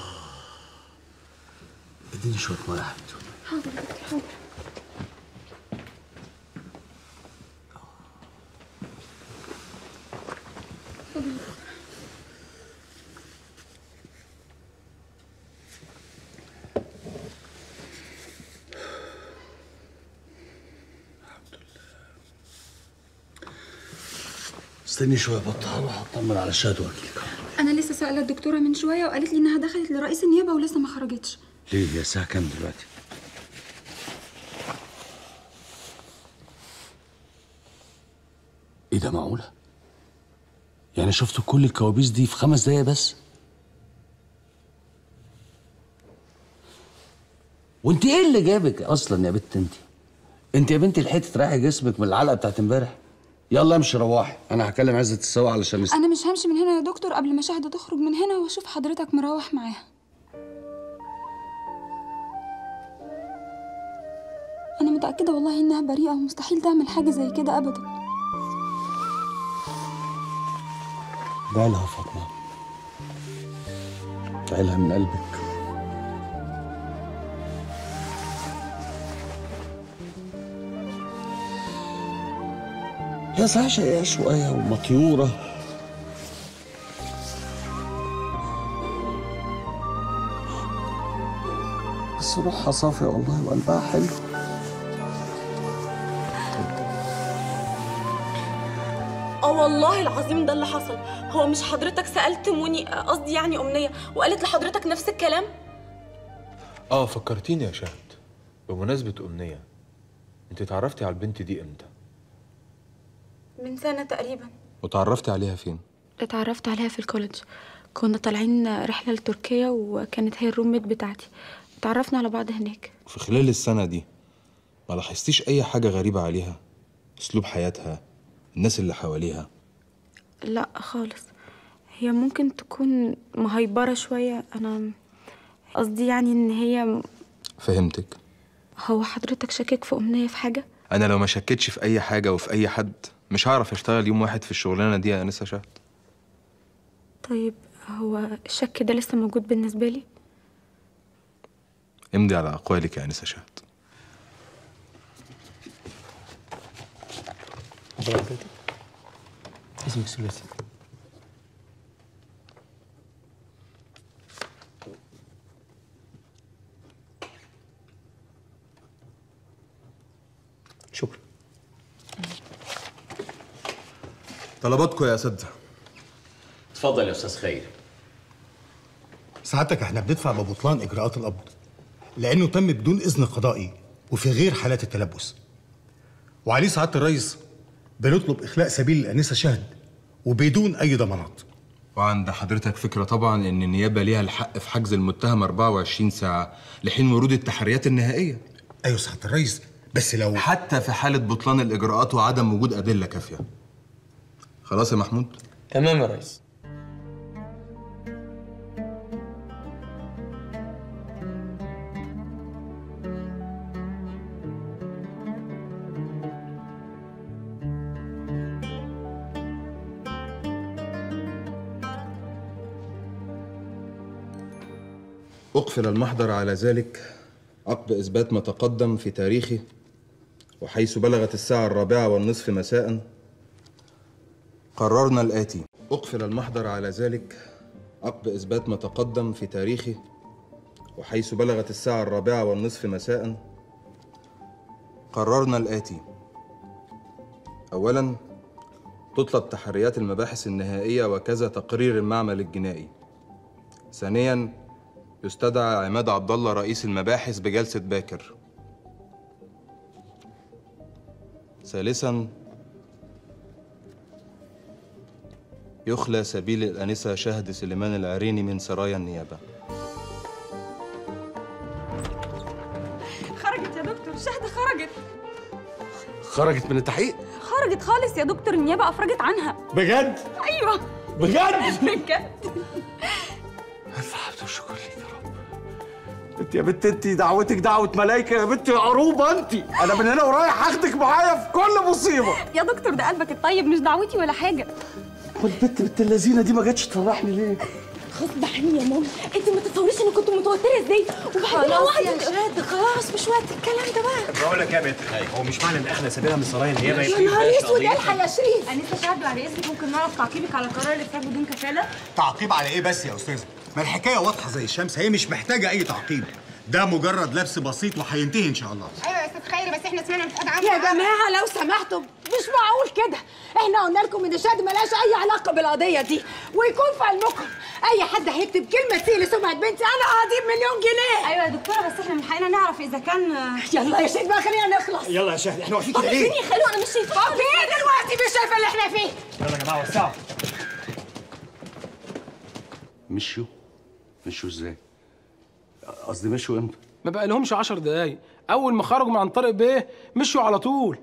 اديني شويه ميه يا حبيبتي حاضر يا دكتور حاضر استني شويه بطل هروح اطمن على الشهد واجيلك انا لسه سائله الدكتوره من شويه وقالت لي انها دخلت لرئيس النيابه ولسه ما خرجتش ليه هي الساعه كام دلوقتي ايه ده معقوله يعني شفتوا كل الكوابيس دي في خمس دقايق بس وانت ايه اللي جابك اصلا يا بنت انت انت يا بنتي لحقتي تريحي جسمك من العلقه بتاعت امبارح يلا امشي روحي انا هكلم عزه السوا علشان نست... انا مش همشي من هنا يا دكتور قبل ما شهد تخرج من هنا واشوف حضرتك مروح معاها انا متاكده والله انها بريئه ومستحيل تعمل حاجه زي كده ابدا ادعي لها فاطمه ادعي لها من قلبك هي صحيح شقيقة شوية ومطيورة بس روحها صافية والله وقلبها حلو اه والله العظيم ده اللي حصل هو مش حضرتك سألت مني قصدي يعني أمنية وقالت لحضرتك نفس الكلام اه فكرتيني يا شهد بمناسبة أمنية انت اتعرفتي على البنت دي امتى؟ من سنة تقريبا وتعرفتي عليها فين؟ اتعرفت عليها في الكوليدج كنا طالعين رحله لتركيا وكانت هي الروميت بتاعتي اتعرفنا على بعض هناك في خلال السنة دي ما لاحظتيش أي حاجة غريبة عليها؟ أسلوب حياتها الناس اللي حواليها لا خالص هي ممكن تكون مهيبره شويه انا قصدي يعني ان هي فهمتك هو حضرتك شاكك في امنيه في حاجه أنا لو ما شكتش في أي حاجة وفي أي حد مش هعرف أشتغل يوم واحد في الشغلانة دي يا أنسة شهد طيب هو الشك ده لسه موجود بالنسبه لي امضي على أقوالك يا أنسة شهد اسمك ثلاثي شكرا طلباتكم يا أساتذة اتفضل يا استاذ خير سعادتك احنا بندفع ببطلان اجراءات القبض لانه تم بدون اذن قضائي وفي غير حالات التلبس وعليه سعاده الرئيس بنطلب اخلاء سبيل الانسه شهد وبدون اي ضمانات وعند حضرتك فكرة طبعا إن النيابة ليها الحق في حجز المتهم 24 ساعة لحين ورود التحريات النهائية أيوة سعادة الرئيس بس لو حتى في حالة بطلان الإجراءات وعدم وجود أدلة كافية خلاص يا محمود؟ تمام يا ريس أقفل المحضر على ذلك عقب إثبات ما تقدم في تاريخه وحيث بلغت الساعة الرابعة والنصف مساء قررنا الآتي أقفل المحضر على ذلك عقب إثبات ما تقدم في تاريخه وحيث بلغت الساعة الرابعة والنصف مساء قررنا الآتي أولا تطلب تحريات المباحث النهائية وكذا تقرير المعمل الجنائي ثانيا يستدعى عماد عبد الله رئيس المباحث بجلسة باكر ثالثا يخلى سبيل الأنسة شهد سليمان العريني من سرايا النيابة خرجت يا دكتور شهد خرجت خرجت من التحقيق خرجت خالص يا دكتور النيابه افرجت عنها بجد ايوه بجد بجد الف حمد وشكر ليك يا رب انت يا بنت انت دعوتك دعوه ملايكه يا بنت يا قروبه انت انا من هنا ورايح هاخدك معايا في كل مصيبه يا دكتور ده قلبك الطيب مش دعوتي ولا حاجه والبنت بنت اللذينه دي ما جاتش تفرحني ليه غصب عني يا ماما انت ما تتصوريش انا كنت متوتره ازاي وبعدين هو خلاص يا واحد- شهد خلاص مش وقت الكلام ده بقى بقول لك يا بنت هو مش معنى ان احنا سابينها من سرايا النيابه يا نهار اسود الحق يا شريف انسه شهد بعد اذنك ممكن نعرف تعقيبك على قرار الافراج بدون كفاله تعقيب على ايه بس يا استاذ ما الحكايه واضحه زي الشمس هي مش محتاجه اي تعقيب ده مجرد لبس بسيط وهينتهي ان شاء الله ايوه يا استاذ خيري بس احنا سمعنا الاتقاد عنها يا جماعة لو سمحتوا مش معقول كده احنا قلنا لكم ان شهد ملهاش اي علاقه بالقضيه دي ويكون في علمكم اي حد هيكتب كلمه تسيء لسمعه بنتي انا هدير مليون جنيه ايوه يا دكتوره بس احنا من حقنا نعرف اذا كان يلا يا شيخ بقى خلينا نخلص يلا يا شهد احنا واقفين كده ليه؟ واقفين يا خالو انا مش شايفه واقفين دلوقتي مش شايفه اللي احنا فيه يلا يا جماعه وسعوا مشيوا مشيوا ازاي قصدي مشيوا امتى ما بقى لهمش 10 دقايق اول ما خرجوا من عن طارق بيه مشوا على طول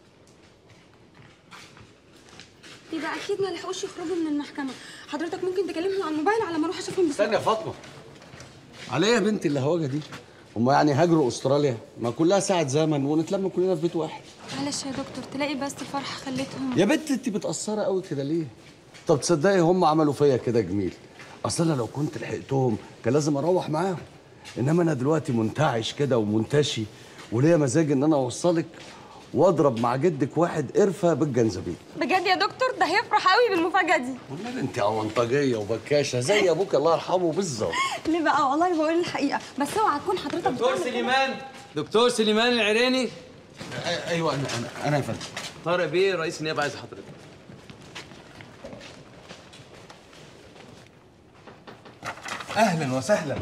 يبقى اكيد ما لحقوش يخرجوا من المحكمه حضرتك ممكن تكلمهم على الموبايل على ما اروح اشوفهم استنى يا فاطمه على ايه يا بنتي الهواجه دي هم يعني هاجروا استراليا ما كلها ساعه زمن ونتلم كلنا في بيت واحد معلش يا دكتور تلاقي بس فرحه خلتهم يا بنت انت متاثره قوي كده ليه طب تصدقي هم عملوا فيا كده جميل اصل انا لو كنت لحقتهم كان لازم اروح معاهم انما انا دلوقتي منتعش كده ومنتشي وليا مزاج ان انا اوصلك واضرب مع جدك واحد قرفه بالجنزبيل بجد يا دكتور ده هيفرح قوي بالمفاجاه دي والله انت اونطاجيه وبكاشه زي ابوك الله يرحمه بالظبط ليه بقى والله بقول الحقيقه بس اوعى تكون حضرتك دكتور بتعمل كده. سليمان دكتور سليمان العريني ايوه انا انا انا يا فندم طارق بيه رئيس النيابه عايز حضرتك اهلا وسهلا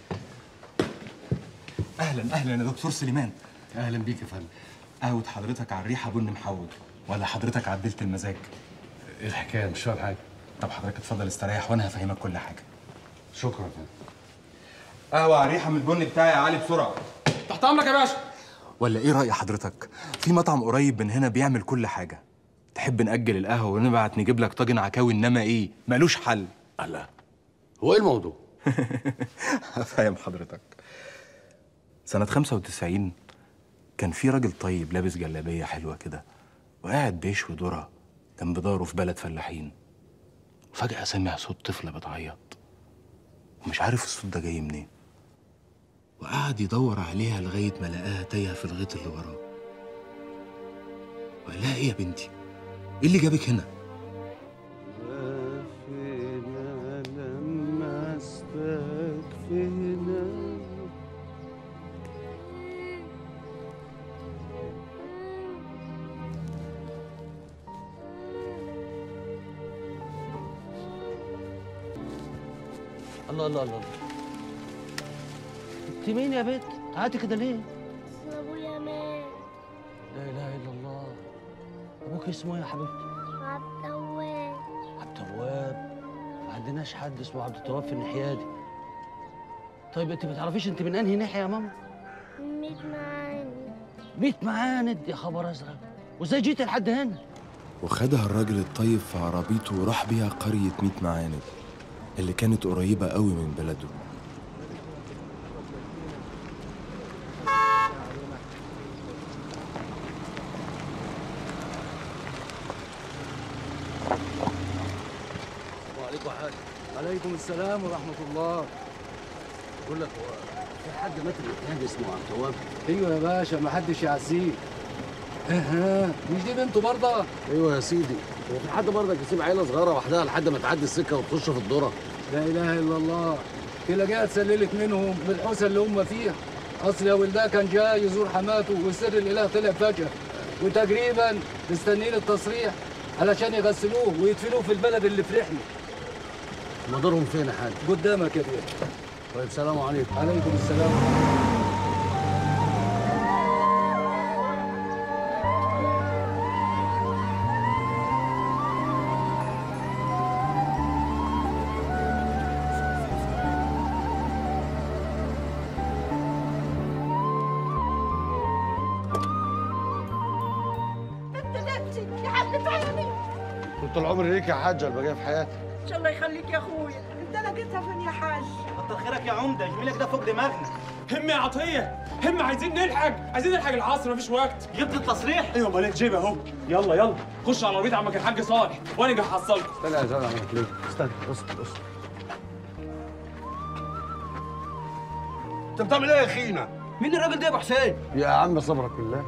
اهلا اهلا يا دكتور سليمان اهلا بيك يا فندم قهوة حضرتك على الريحه بن محوج ولا حضرتك عدلت المزاج ايه الحكايه مش فاهم حاجه طب حضرتك اتفضل استريح وانا هفهمك كل حاجه شكرا يا فندم قهوه على الريحه من البن بتاعي يا علي بسرعه تحت امرك يا باشا ولا ايه راي حضرتك في مطعم قريب من هنا بيعمل كل حاجه تحب ناجل القهوه ونبعت نجيب لك طاجن عكاوي انما ايه ملوش حل الله هو ايه الموضوع هفهم حضرتك سنة 95 كان في راجل طيب لابس جلابية حلوة كده وقاعد بيشوي ذرة جنب داره في بلد فلاحين وفجأة سمع صوت طفلة بتعيط ومش عارف الصوت ده جاي منين وقعد يدور عليها لغاية ما لقاها تايهة في الغيط اللي وراه وقال لها ايه يا بنتي؟ ايه اللي جابك هنا؟ لما استكفينا الله الله الله انت مين يا بنت؟ قعدتي كده ليه؟ ابويا مات لا اله الا الله ابوك اسمه ايه يا حبيبتي؟ عبد التواب عبد التواب ما عندناش حد اسمه عبد التواب في الناحيه دي طيب انت ما تعرفيش انت من انهي ناحيه يا ماما؟ ميت معاني بيت معاند يا خبر ازرق وازاي جيتي لحد هنا؟ وخدها الراجل الطيب في عربيته وراح بيها قرية ميت معاند اللي كانت قريبة قوي من بلده وعليكم حاجه عليكم السلام ورحمه الله بقول لك هو في حد مات الاتهام اسمه عبد التواب ايوه يا باشا ما حدش يعزيه اها مش دي بنته برضه ايوه يا سيدي هو في حد برضك يسيب عيله صغيره وحدها لحد ما تعدي السكه وتخش في الذره لا اله الا الله تلاقيها اتسللت منهم من الحوسه اللي هم فيها اصل يا ولدها كان جاي يزور حماته والسر الاله طلع فجاه وتقريبا مستنيين التصريح علشان يغسلوه ويدفنوه في البلد اللي في رحله مدارهم فين يا حاج؟ قدامك يا بيه طيب سلام عليكم عليكم السلام بنتي يا حبة عيني طول عمري ليك يا حاجه البقيه في حياتي ان شاء الله يخليك يا اخويا انت لقيتها فين يا حاج كتر خيرك يا عمده جميلك ده فوق دماغنا هم يا عطيه هم عايزين نلحق عايزين نلحق العصر مفيش وقت جبت التصريح ايوه مالك جيب اهو يلا يلا خش على عربيه عمك الحاج صالح وانا جاي احصلكم استنى يا زلمه عملت ليه؟ استنى اصبر اصبر انت بتعمل ايه يا اخينا؟ مين الراجل ده يا ابو حسين؟ يا عم صبرك بالله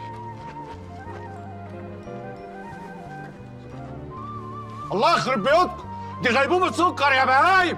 الله يخرب بيوتكم دي غيبوبة سكر يا بهايم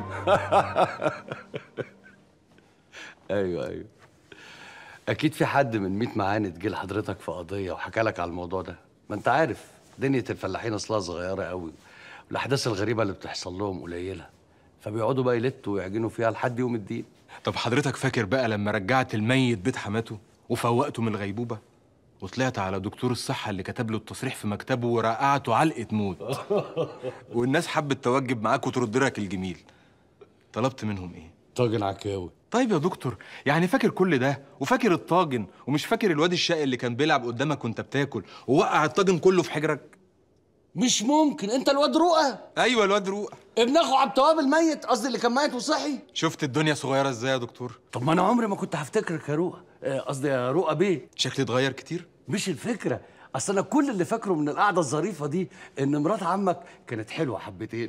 ايوه ايوه اكيد في حد من 100 معاند جه لحضرتك في قضيه وحكى لك على الموضوع ده ما انت عارف دنيا الفلاحين اصلها صغيره قوي والاحداث الغريبه اللي بتحصل لهم قليله فبيقعدوا بقى يلتوا ويعجنوا فيها لحد يوم الدين طب حضرتك فاكر بقى لما رجعت الميت بيت حماته وفوقته من الغيبوبه وطلعت على دكتور الصحة اللي كتب له التصريح في مكتبه ورقعته علقة موت والناس حبت توجب معاك وترد لك الجميل طلبت منهم ايه؟ طاجن عكاوي طيب يا دكتور يعني فاكر كل ده وفاكر الطاجن ومش فاكر الواد الشقي اللي كان بيلعب قدامك وانت بتاكل ووقع الطاجن كله في حجرك مش ممكن انت الواد رؤى ايوه الواد رؤى ابن اخو عبد التواب الميت قصدي اللي كان ميت وصحي شفت الدنيا صغيره ازاي يا دكتور طب ما انا عمري ما كنت هفتكرك يا رؤى آه، قصدي يا رؤى بيه شكلي اتغير كتير مش الفكره اصل انا كل اللي فاكره من القعده الظريفه دي ان مرات عمك كانت حلوه حبتين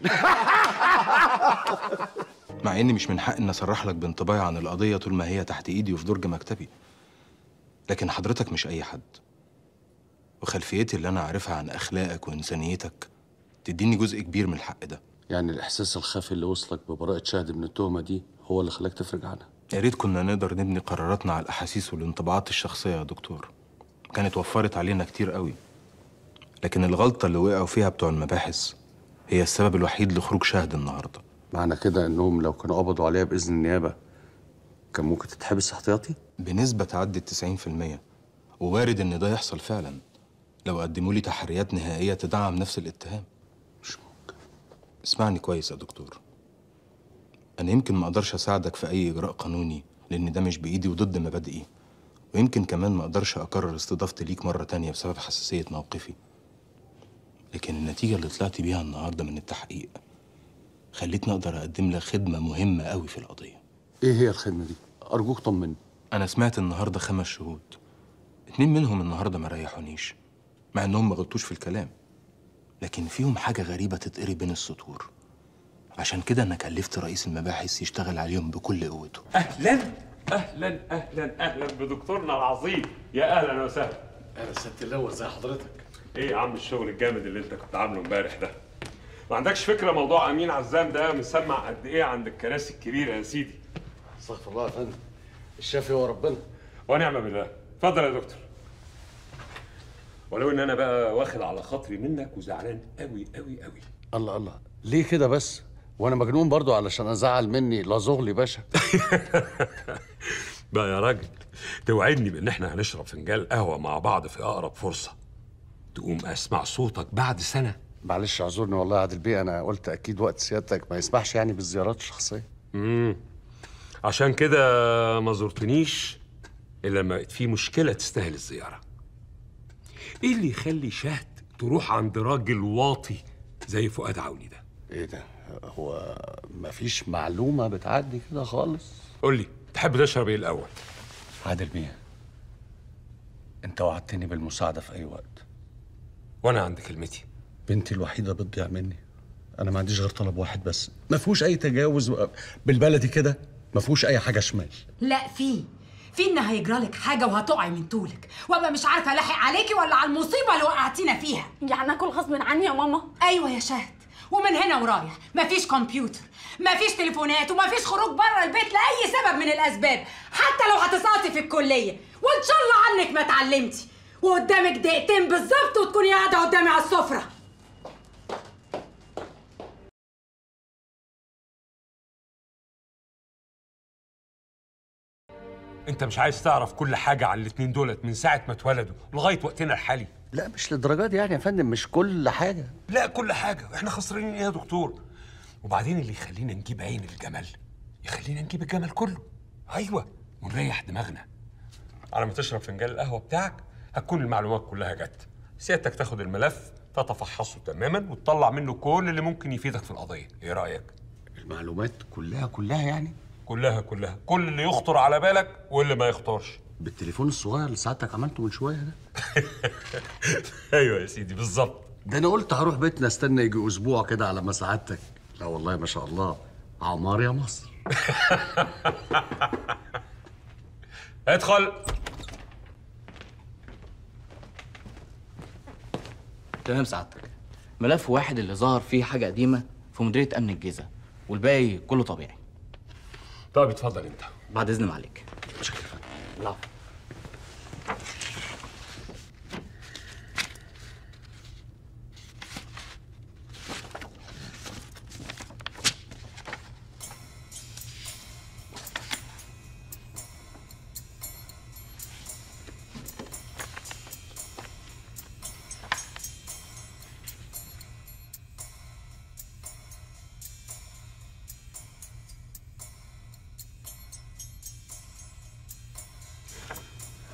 مع اني مش من حق ان اصرح لك بانطباعي عن القضيه طول ما هي تحت ايدي وفي درج مكتبي لكن حضرتك مش اي حد وخلفيتي اللي انا عارفها عن اخلاقك وانسانيتك تديني جزء كبير من الحق ده يعني الاحساس الخافي اللي وصلك ببراءه شهد من التهمه دي هو اللي خلاك تفرج عنها يا ريت كنا نقدر نبني قراراتنا على الاحاسيس والانطباعات الشخصيه يا دكتور كانت وفرت علينا كتير قوي لكن الغلطه اللي وقعوا فيها بتوع المباحث هي السبب الوحيد لخروج شهد النهارده معنى كده انهم لو كانوا قبضوا عليها باذن النيابه كان ممكن تتحبس احتياطي بنسبة تعدي التسعين في المية ووارد إن ده يحصل فعلا لو قدموا لي تحريات نهائية تدعم نفس الاتهام مش ممكن اسمعني كويس يا دكتور أنا يمكن ما أقدرش أساعدك في أي إجراء قانوني لأن ده مش بإيدي وضد مبادئي ويمكن كمان ما أقدرش أكرر استضافتي ليك مرة تانية بسبب حساسية موقفي لكن النتيجة اللي طلعت بيها النهاردة من التحقيق خلتني أقدر أقدم لك خدمة مهمة قوي في القضية ايه هي الخدمه دي ارجوك طمني أنا سمعت النهاردة خمس شهود اتنين منهم النهاردة ما ريحونيش مع إنهم ما غلطوش في الكلام لكن فيهم حاجة غريبة تتقري بين السطور عشان كده أنا كلفت رئيس المباحث يشتغل عليهم بكل قوته اهلا اهلا اهلا اهلا بدكتورنا العظيم يا اهلا وسهلا اهلا ست اللواء ازي حضرتك ايه يا عم الشغل الجامد اللي انت كنت عامله امبارح ده ما عندكش فكره موضوع امين عزام ده مسمع قد ايه عند الكراسي الكبيره يا سيدي استغفر الله يا فندم الشافي هو ربنا ونعم بالله اتفضل يا دكتور ولو ان انا بقى واخد على خاطري منك وزعلان قوي قوي قوي الله الله ليه كده بس وانا مجنون برضو علشان ازعل مني لا زغلي باشا بقى يا راجل توعدني بان احنا هنشرب فنجان قهوه مع بعض في اقرب فرصه تقوم اسمع صوتك بعد سنه معلش اعذرني والله يا عادل بيه انا قلت اكيد وقت سيادتك ما يسمحش يعني بالزيارات الشخصيه امم عشان كده ما زرتنيش الا لما بقت في مشكله تستاهل الزياره ايه اللي يخلي شهد تروح عند راجل واطي زي فؤاد عوني ده ايه ده هو مفيش معلومه بتعدي كده خالص قول لي تحب تشرب ايه الاول عادل بيه انت وعدتني بالمساعده في اي وقت وانا عند كلمتي بنتي الوحيده بتضيع مني انا ما عنديش غير طلب واحد بس ما فيهوش اي تجاوز بالبلدي كده ما فيهوش اي حاجه شمال لا في في ان هيجرالك حاجه وهتقعي من طولك وابقى مش عارفه الاحق عليكي ولا على المصيبه اللي وقعتينا فيها يعني اكل غصب عني يا ماما ايوه يا شهد ومن هنا ورايح مفيش كمبيوتر مفيش تليفونات ومفيش خروج بره البيت لاي سبب من الاسباب حتى لو هتسقطي في الكليه وان شاء الله عنك ما اتعلمتي وقدامك دقيقتين بالظبط وتكوني قاعده قدامي على السفره انت مش عايز تعرف كل حاجه عن الاتنين دولت من ساعه ما اتولدوا لغايه وقتنا الحالي لا مش للدرجه دي يعني يا فندم مش كل حاجه لا كل حاجه احنا خسرانين ايه يا دكتور وبعدين اللي يخلينا نجيب عين الجمل يخلينا نجيب الجمل كله ايوه ونريح دماغنا على ما تشرب فنجان القهوه بتاعك هتكون المعلومات كلها جت سيادتك تاخد الملف تتفحصه تماما وتطلع منه كل اللي ممكن يفيدك في القضيه ايه رايك المعلومات كلها كلها يعني كلها كلها كل اللي يخطر على بالك واللي ما يخطرش بالتليفون الصغير اللي سعادتك عملته من شويه ده ايوه يا سيدي بالظبط ده انا قلت هروح بيتنا استنى يجي اسبوع كده على ما سعادتك لا والله ما شاء الله عمار يا مصر ادخل تمام سعادتك ملف واحد اللي ظهر فيه حاجه قديمه في مديريه امن الجيزه والباقي كله طبيعي طيب اتفضل انت بعد اذن معاليك شكرا العفو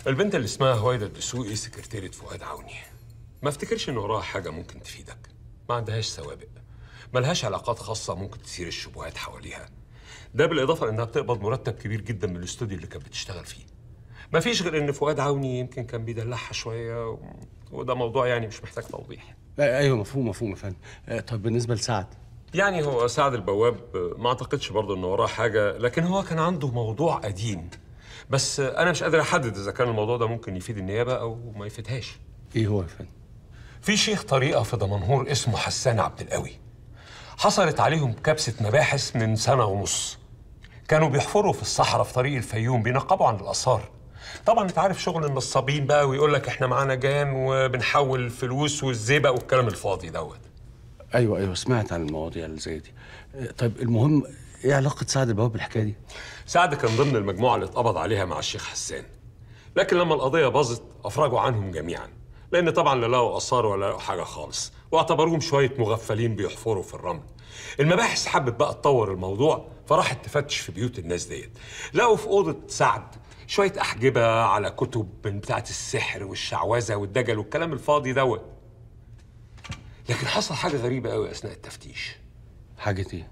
البنت اللي اسمها هويدا الدسوقي سكرتيرة فؤاد عوني ما افتكرش ان وراها حاجه ممكن تفيدك ما عندهاش سوابق ملهاش علاقات خاصه ممكن تثير الشبهات حواليها ده بالاضافه لانها بتقبض مرتب كبير جدا من الاستوديو اللي كانت بتشتغل فيه ما فيش غير ان فؤاد عوني يمكن كان بيدلعها شويه و... وده موضوع يعني مش محتاج توضيح آه، ايوه مفهوم مفهوم يا فندم آه، طب بالنسبه لسعد يعني هو سعد البواب ما اعتقدش برضه ان وراه حاجه لكن هو كان عنده موضوع قديم بس انا مش قادر احدد اذا كان الموضوع ده ممكن يفيد النيابه او ما يفيدهاش ايه هو يا فندم في شيخ طريقه في دمنهور اسمه حسان عبد القوي حصلت عليهم كبسه مباحث من سنه ونص كانوا بيحفروا في الصحراء في طريق الفيوم بينقبوا عن الاثار طبعا انت عارف شغل النصابين بقى ويقول لك احنا معانا جان وبنحول الفلوس والزيبق والكلام الفاضي دوت ايوه ايوه سمعت عن المواضيع اللي زي دي آه، طيب المهم ايه علاقه سعد البواب بالحكايه دي سعد كان ضمن المجموعه اللي اتقبض عليها مع الشيخ حسان لكن لما القضيه باظت افرجوا عنهم جميعا لان طبعا لا لقوا اثار ولا لقوا حاجه خالص واعتبروهم شويه مغفلين بيحفروا في الرمل المباحث حبت بقى تطور الموضوع فراحت تفتش في بيوت الناس ديت لقوا في اوضه سعد شويه احجبه على كتب من بتاعه السحر والشعوذه والدجل والكلام الفاضي دوت لكن حصل حاجه غريبه قوي اثناء التفتيش حاجه ايه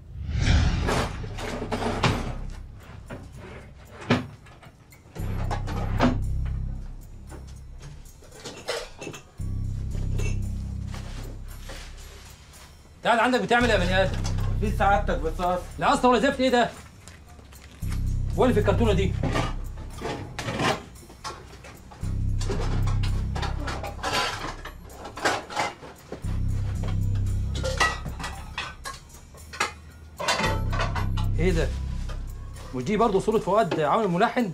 قاعد عندك بتعمل ايه يا بني ادم؟ في سعادتك بتصاص لا اصلا ولا زفت ايه ده؟ هو اللي في الكرتونه دي؟ ايه ده؟ مش دي برضه صورة فؤاد عامل ملحن؟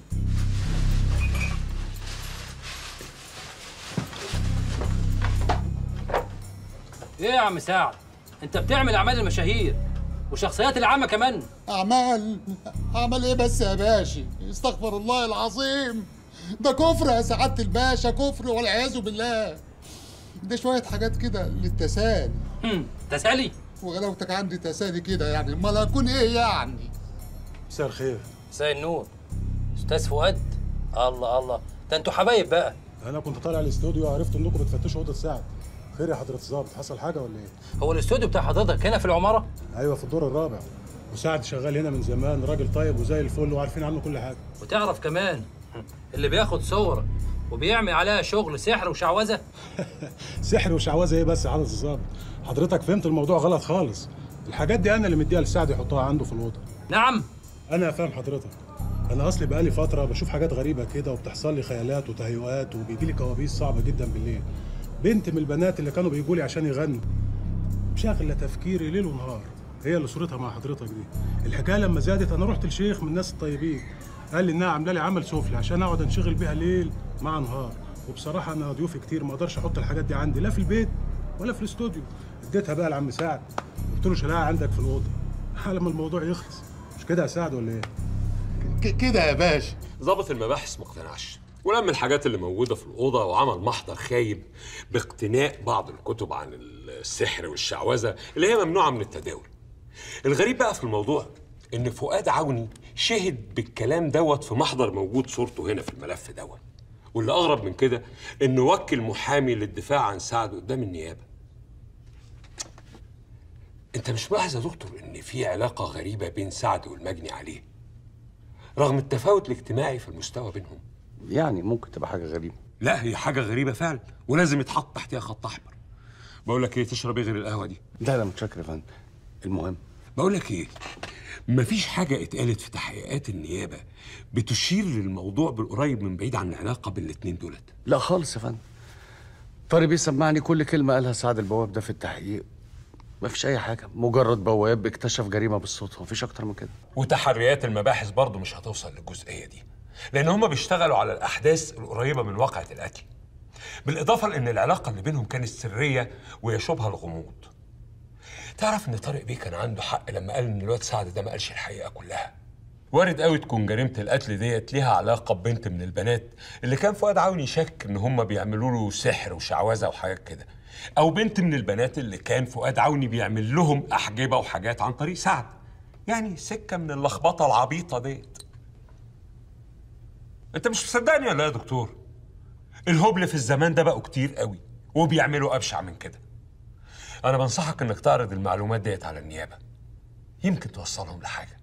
ايه يا عم سعد؟ انت بتعمل اعمال المشاهير وشخصيات العامة كمان أعمال أعمال إيه بس يا باشا استغفر الله العظيم ده كفر يا سعادة الباشا كفر والعياذ بالله ده شوية حاجات كده للتسالي تسالي وغلاوتك عندي تسالي كده يعني امال هكون ايه يعني مساء الخير مساء النور استاذ فؤاد الله الله ده انتوا حبايب بقى انا كنت طالع الاستوديو وعرفت انكم بتفتشوا اوضه سعد خير يا حضره الظابط حصل حاجه ولا ايه هو الاستوديو بتاع حضرتك هنا في العمارة؟ ايوه في الدور الرابع وسعد شغال هنا من زمان راجل طيب وزي الفل وعارفين عنه كل حاجه وتعرف كمان اللي بياخد صور وبيعمل عليها شغل سحر وشعوذة سحر وشعوذه ايه بس يا حضره الظابط حضرتك فهمت الموضوع غلط خالص الحاجات دي انا اللي مديها لسعد يحطها عنده في الاوضه نعم انا فاهم حضرتك انا اصلي بقالي فتره بشوف حاجات غريبه كده وبتحصل لي خيالات وتهيؤات وبيجي لي كوابيس صعبه جدا بالليل بنت من البنات اللي كانوا بيجوا لي عشان يغنوا شاغله تفكيري ليل ونهار هي اللي صورتها مع حضرتك دي الحكايه لما زادت انا رحت لشيخ من الناس الطيبين قال لي انها عامله لي عمل سفلي عشان اقعد انشغل بيها ليل مع نهار وبصراحه انا ضيوفي كتير ما اقدرش احط الحاجات دي عندي لا في البيت ولا في الاستوديو اديتها بقى لعم سعد قلت له شيلها عندك في الاوضه لما الموضوع يخلص مش كده يا سعد ولا ايه كده يا باشا ضابط المباحث ما اقتنعش ولم الحاجات اللي موجوده في الاوضه وعمل محضر خايب باقتناء بعض الكتب عن السحر والشعوذه اللي هي ممنوعه من التداول الغريب بقى في الموضوع ان فؤاد عوني شهد بالكلام دوت في محضر موجود صورته هنا في الملف دوت واللي اغرب من كده انه وكل محامي للدفاع عن سعد قدام النيابه انت مش ملاحظ يا دكتور ان في علاقه غريبه بين سعد والمجني عليه رغم التفاوت الاجتماعي في المستوى بينهم يعني ممكن تبقى حاجه غريبه لا هي حاجه غريبه فعلا ولازم يتحط تحتها خط احمر بقول لك ايه تشرب ايه غير القهوه دي لا لا متشكر يا فندم المهم بقول لك ايه مفيش حاجه اتقالت في تحقيقات النيابه بتشير للموضوع بالقريب من بعيد عن العلاقه بين الاتنين دولت لا خالص يا فندم طارق بيسمعني كل كلمه قالها سعد البواب ده في التحقيق مفيش اي حاجه مجرد بواب اكتشف جريمه بالصدفه مفيش اكتر من كده وتحريات المباحث برضه مش هتوصل للجزئيه دي لان هم بيشتغلوا على الاحداث القريبه من واقعه القتل بالاضافه لان العلاقه اللي بينهم كانت سريه ويشوبها الغموض تعرف ان طارق بيه كان عنده حق لما قال ان الواد سعد ده ما قالش الحقيقه كلها وارد قوي تكون جريمه القتل ديت ليها علاقه ببنت من البنات اللي كان فؤاد عوني شك ان هم بيعملوا له سحر وشعوذه وحاجات كده او بنت من البنات اللي كان فؤاد عوني بيعمل لهم احجبه وحاجات عن طريق سعد يعني سكه من اللخبطه العبيطه ديت انت مش مصدقني ولا إيه يا دكتور الهبل في الزمان ده بقوا كتير قوي وبيعملوا ابشع من كده انا بنصحك انك تعرض المعلومات ديت على النيابه يمكن توصلهم لحاجه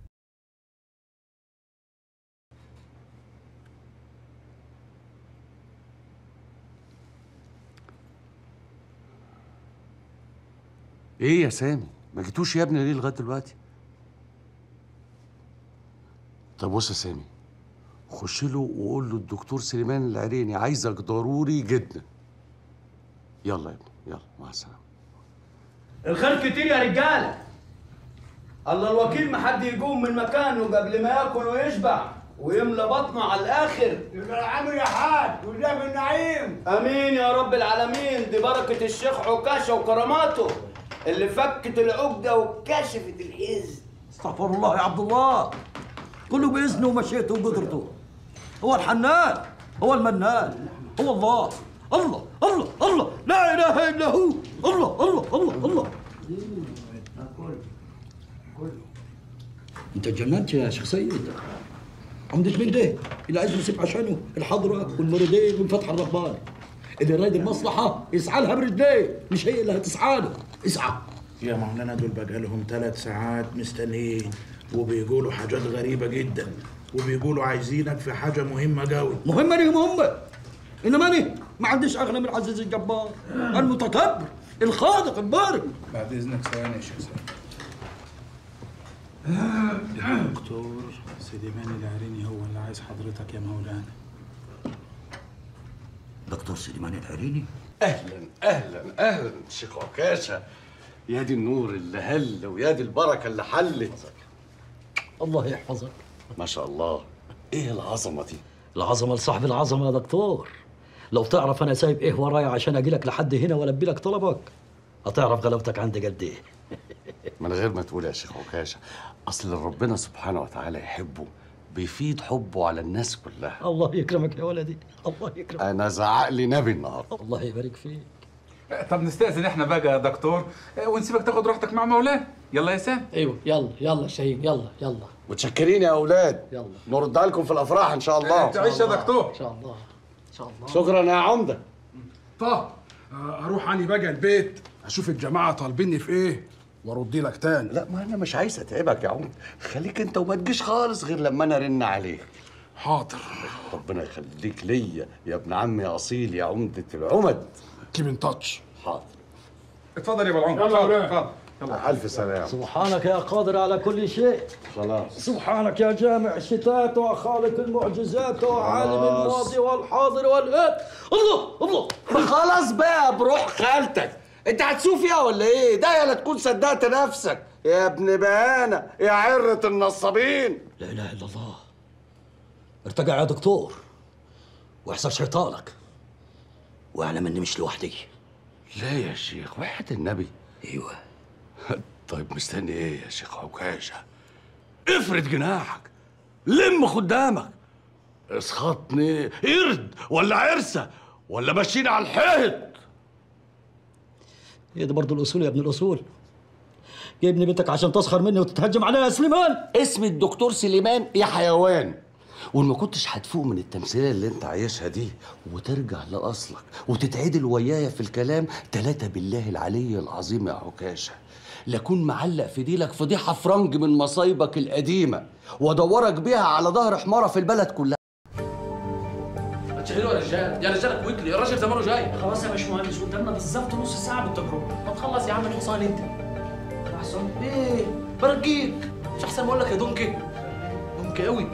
ايه يا سامي ما جيتوش يا ابني ليه لغايه دلوقتي طب بص يا سامي خش له وقول له الدكتور سليمان العريني عايزك ضروري جدا يلا يا ابني يلا مع السلامه الخير كتير يا رجاله الله الوكيل ما حد يقوم من مكانه قبل ما ياكل ويشبع ويملى بطنه على الاخر يبقى العامل يا حاج والله بالنعيم امين يا رب العالمين دي بركه الشيخ عكاشه وكراماته اللي فكت العقده وكشفت الحزن استغفر الله يا عبد الله كله باذنه ومشيئته وقدرته هو الحنان هو المنان هو الله الله الله الله لا اله الا هو الله الله الله الله انت اتجننت يا شيخ سيد عمدة من ده اللي عايز يسيب عشانه الحضرة والمريدين والفتح الرباني اللي رايد المصلحة يسعى لها برجليه مش هي اللي هتسعى له اسعى يا مولانا دول بقى لهم ثلاث ساعات مستنيين وبيقولوا حاجات غريبة جدا وبيقولوا عايزينك في حاجة مهمة قوي مهمة ليه مهمة انما انا ما عنديش اغنى من عزيز الجبار المتكبر الخالق البارك بعد اذنك ثواني يا شيخ سيد دكتور سليمان العريني هو اللي عايز حضرتك يا مولانا دكتور سليمان العريني اهلا اهلا اهلا شيخ عكاشه يا دي النور اللي هل ويا دي البركه اللي حلت الله يحفظك ما شاء الله ايه العظمه دي العظمة لصاحب العظمة يا دكتور لو تعرف انا سايب ايه ورايا عشان اجي لك لحد هنا والبي لك طلبك هتعرف غلاوتك عندي قد ايه من غير ما تقول يا شيخ عكاشه اصل اللي ربنا سبحانه وتعالى يحبه بيفيد حبه على الناس كلها الله يكرمك يا ولدي الله يكرمك انا زعق لي نبي النهارده الله يبارك فيك طب نستأذن احنا بقى يا دكتور ونسيبك تاخد راحتك مع مولانا يلا يا سام ايوه يلا يلا شاهين يلا يلا متشكرين يا اولاد يلا نردها لكم في الافراح ان شاء الله تعيش يا دكتور ان شاء الله ان شاء الله شكرا يا عمده طه آه، اروح اني بقى البيت اشوف الجماعه طالبيني في ايه وارد لك تاني لا ما انا مش عايز اتعبك يا عمده خليك انت وما تجيش خالص غير لما انا ارن عليك حاضر ربنا يخليك ليا يا ابن عمي اصيل يا عمده العمد كيب ان تاتش حاضر اتفضل يا ابو العمر يلا يا اتفضل ولاد. اتفضل الف سلام سبحانك يا قادر على كل شيء خلاص سبحانك يا جامع الشتات وخالق المعجزات وعالم خلاص. الماضي والحاضر والآت الله الله خلاص بقى بروح خالتك انت هتسوق فيها ولا ايه ده يا لا تكون صدقت نفسك يا ابن بهانه يا عره النصابين لا اله الا الله ارتجع يا دكتور واحسب شيطانك واعلم اني مش لوحدي لا يا شيخ واحد النبي ايوه طيب مستني ايه يا شيخ عكاشه افرد جناحك لم خدامك اسخطني قرد ولا عرسه ولا ماشيين على الحيط هي دي برضه الاصول يا ابن الاصول جايبني بيتك عشان تسخر مني وتتهجم عليا يا سليمان اسم الدكتور سليمان يا حيوان وما كنتش هتفوق من التمثيليه اللي انت عايشها دي وترجع لاصلك وتتعدل ويايا في الكلام تلاتة بالله العلي العظيم يا عكاشه لكون معلق في ديلك فضيحه فرنج من مصايبك القديمه وادورك بيها على ظهر حماره في البلد كلها ما تشغلوا يا رجال يا رجال كويكلي الراجل زمانه جاي خلاص يا باشمهندس قدامنا بالظبط نص ساعه بالتجربه ما تخلص يا عم الحصان انت حصان ايه برجيك مش احسن ما اقول لك يا دونكي دونكي قوي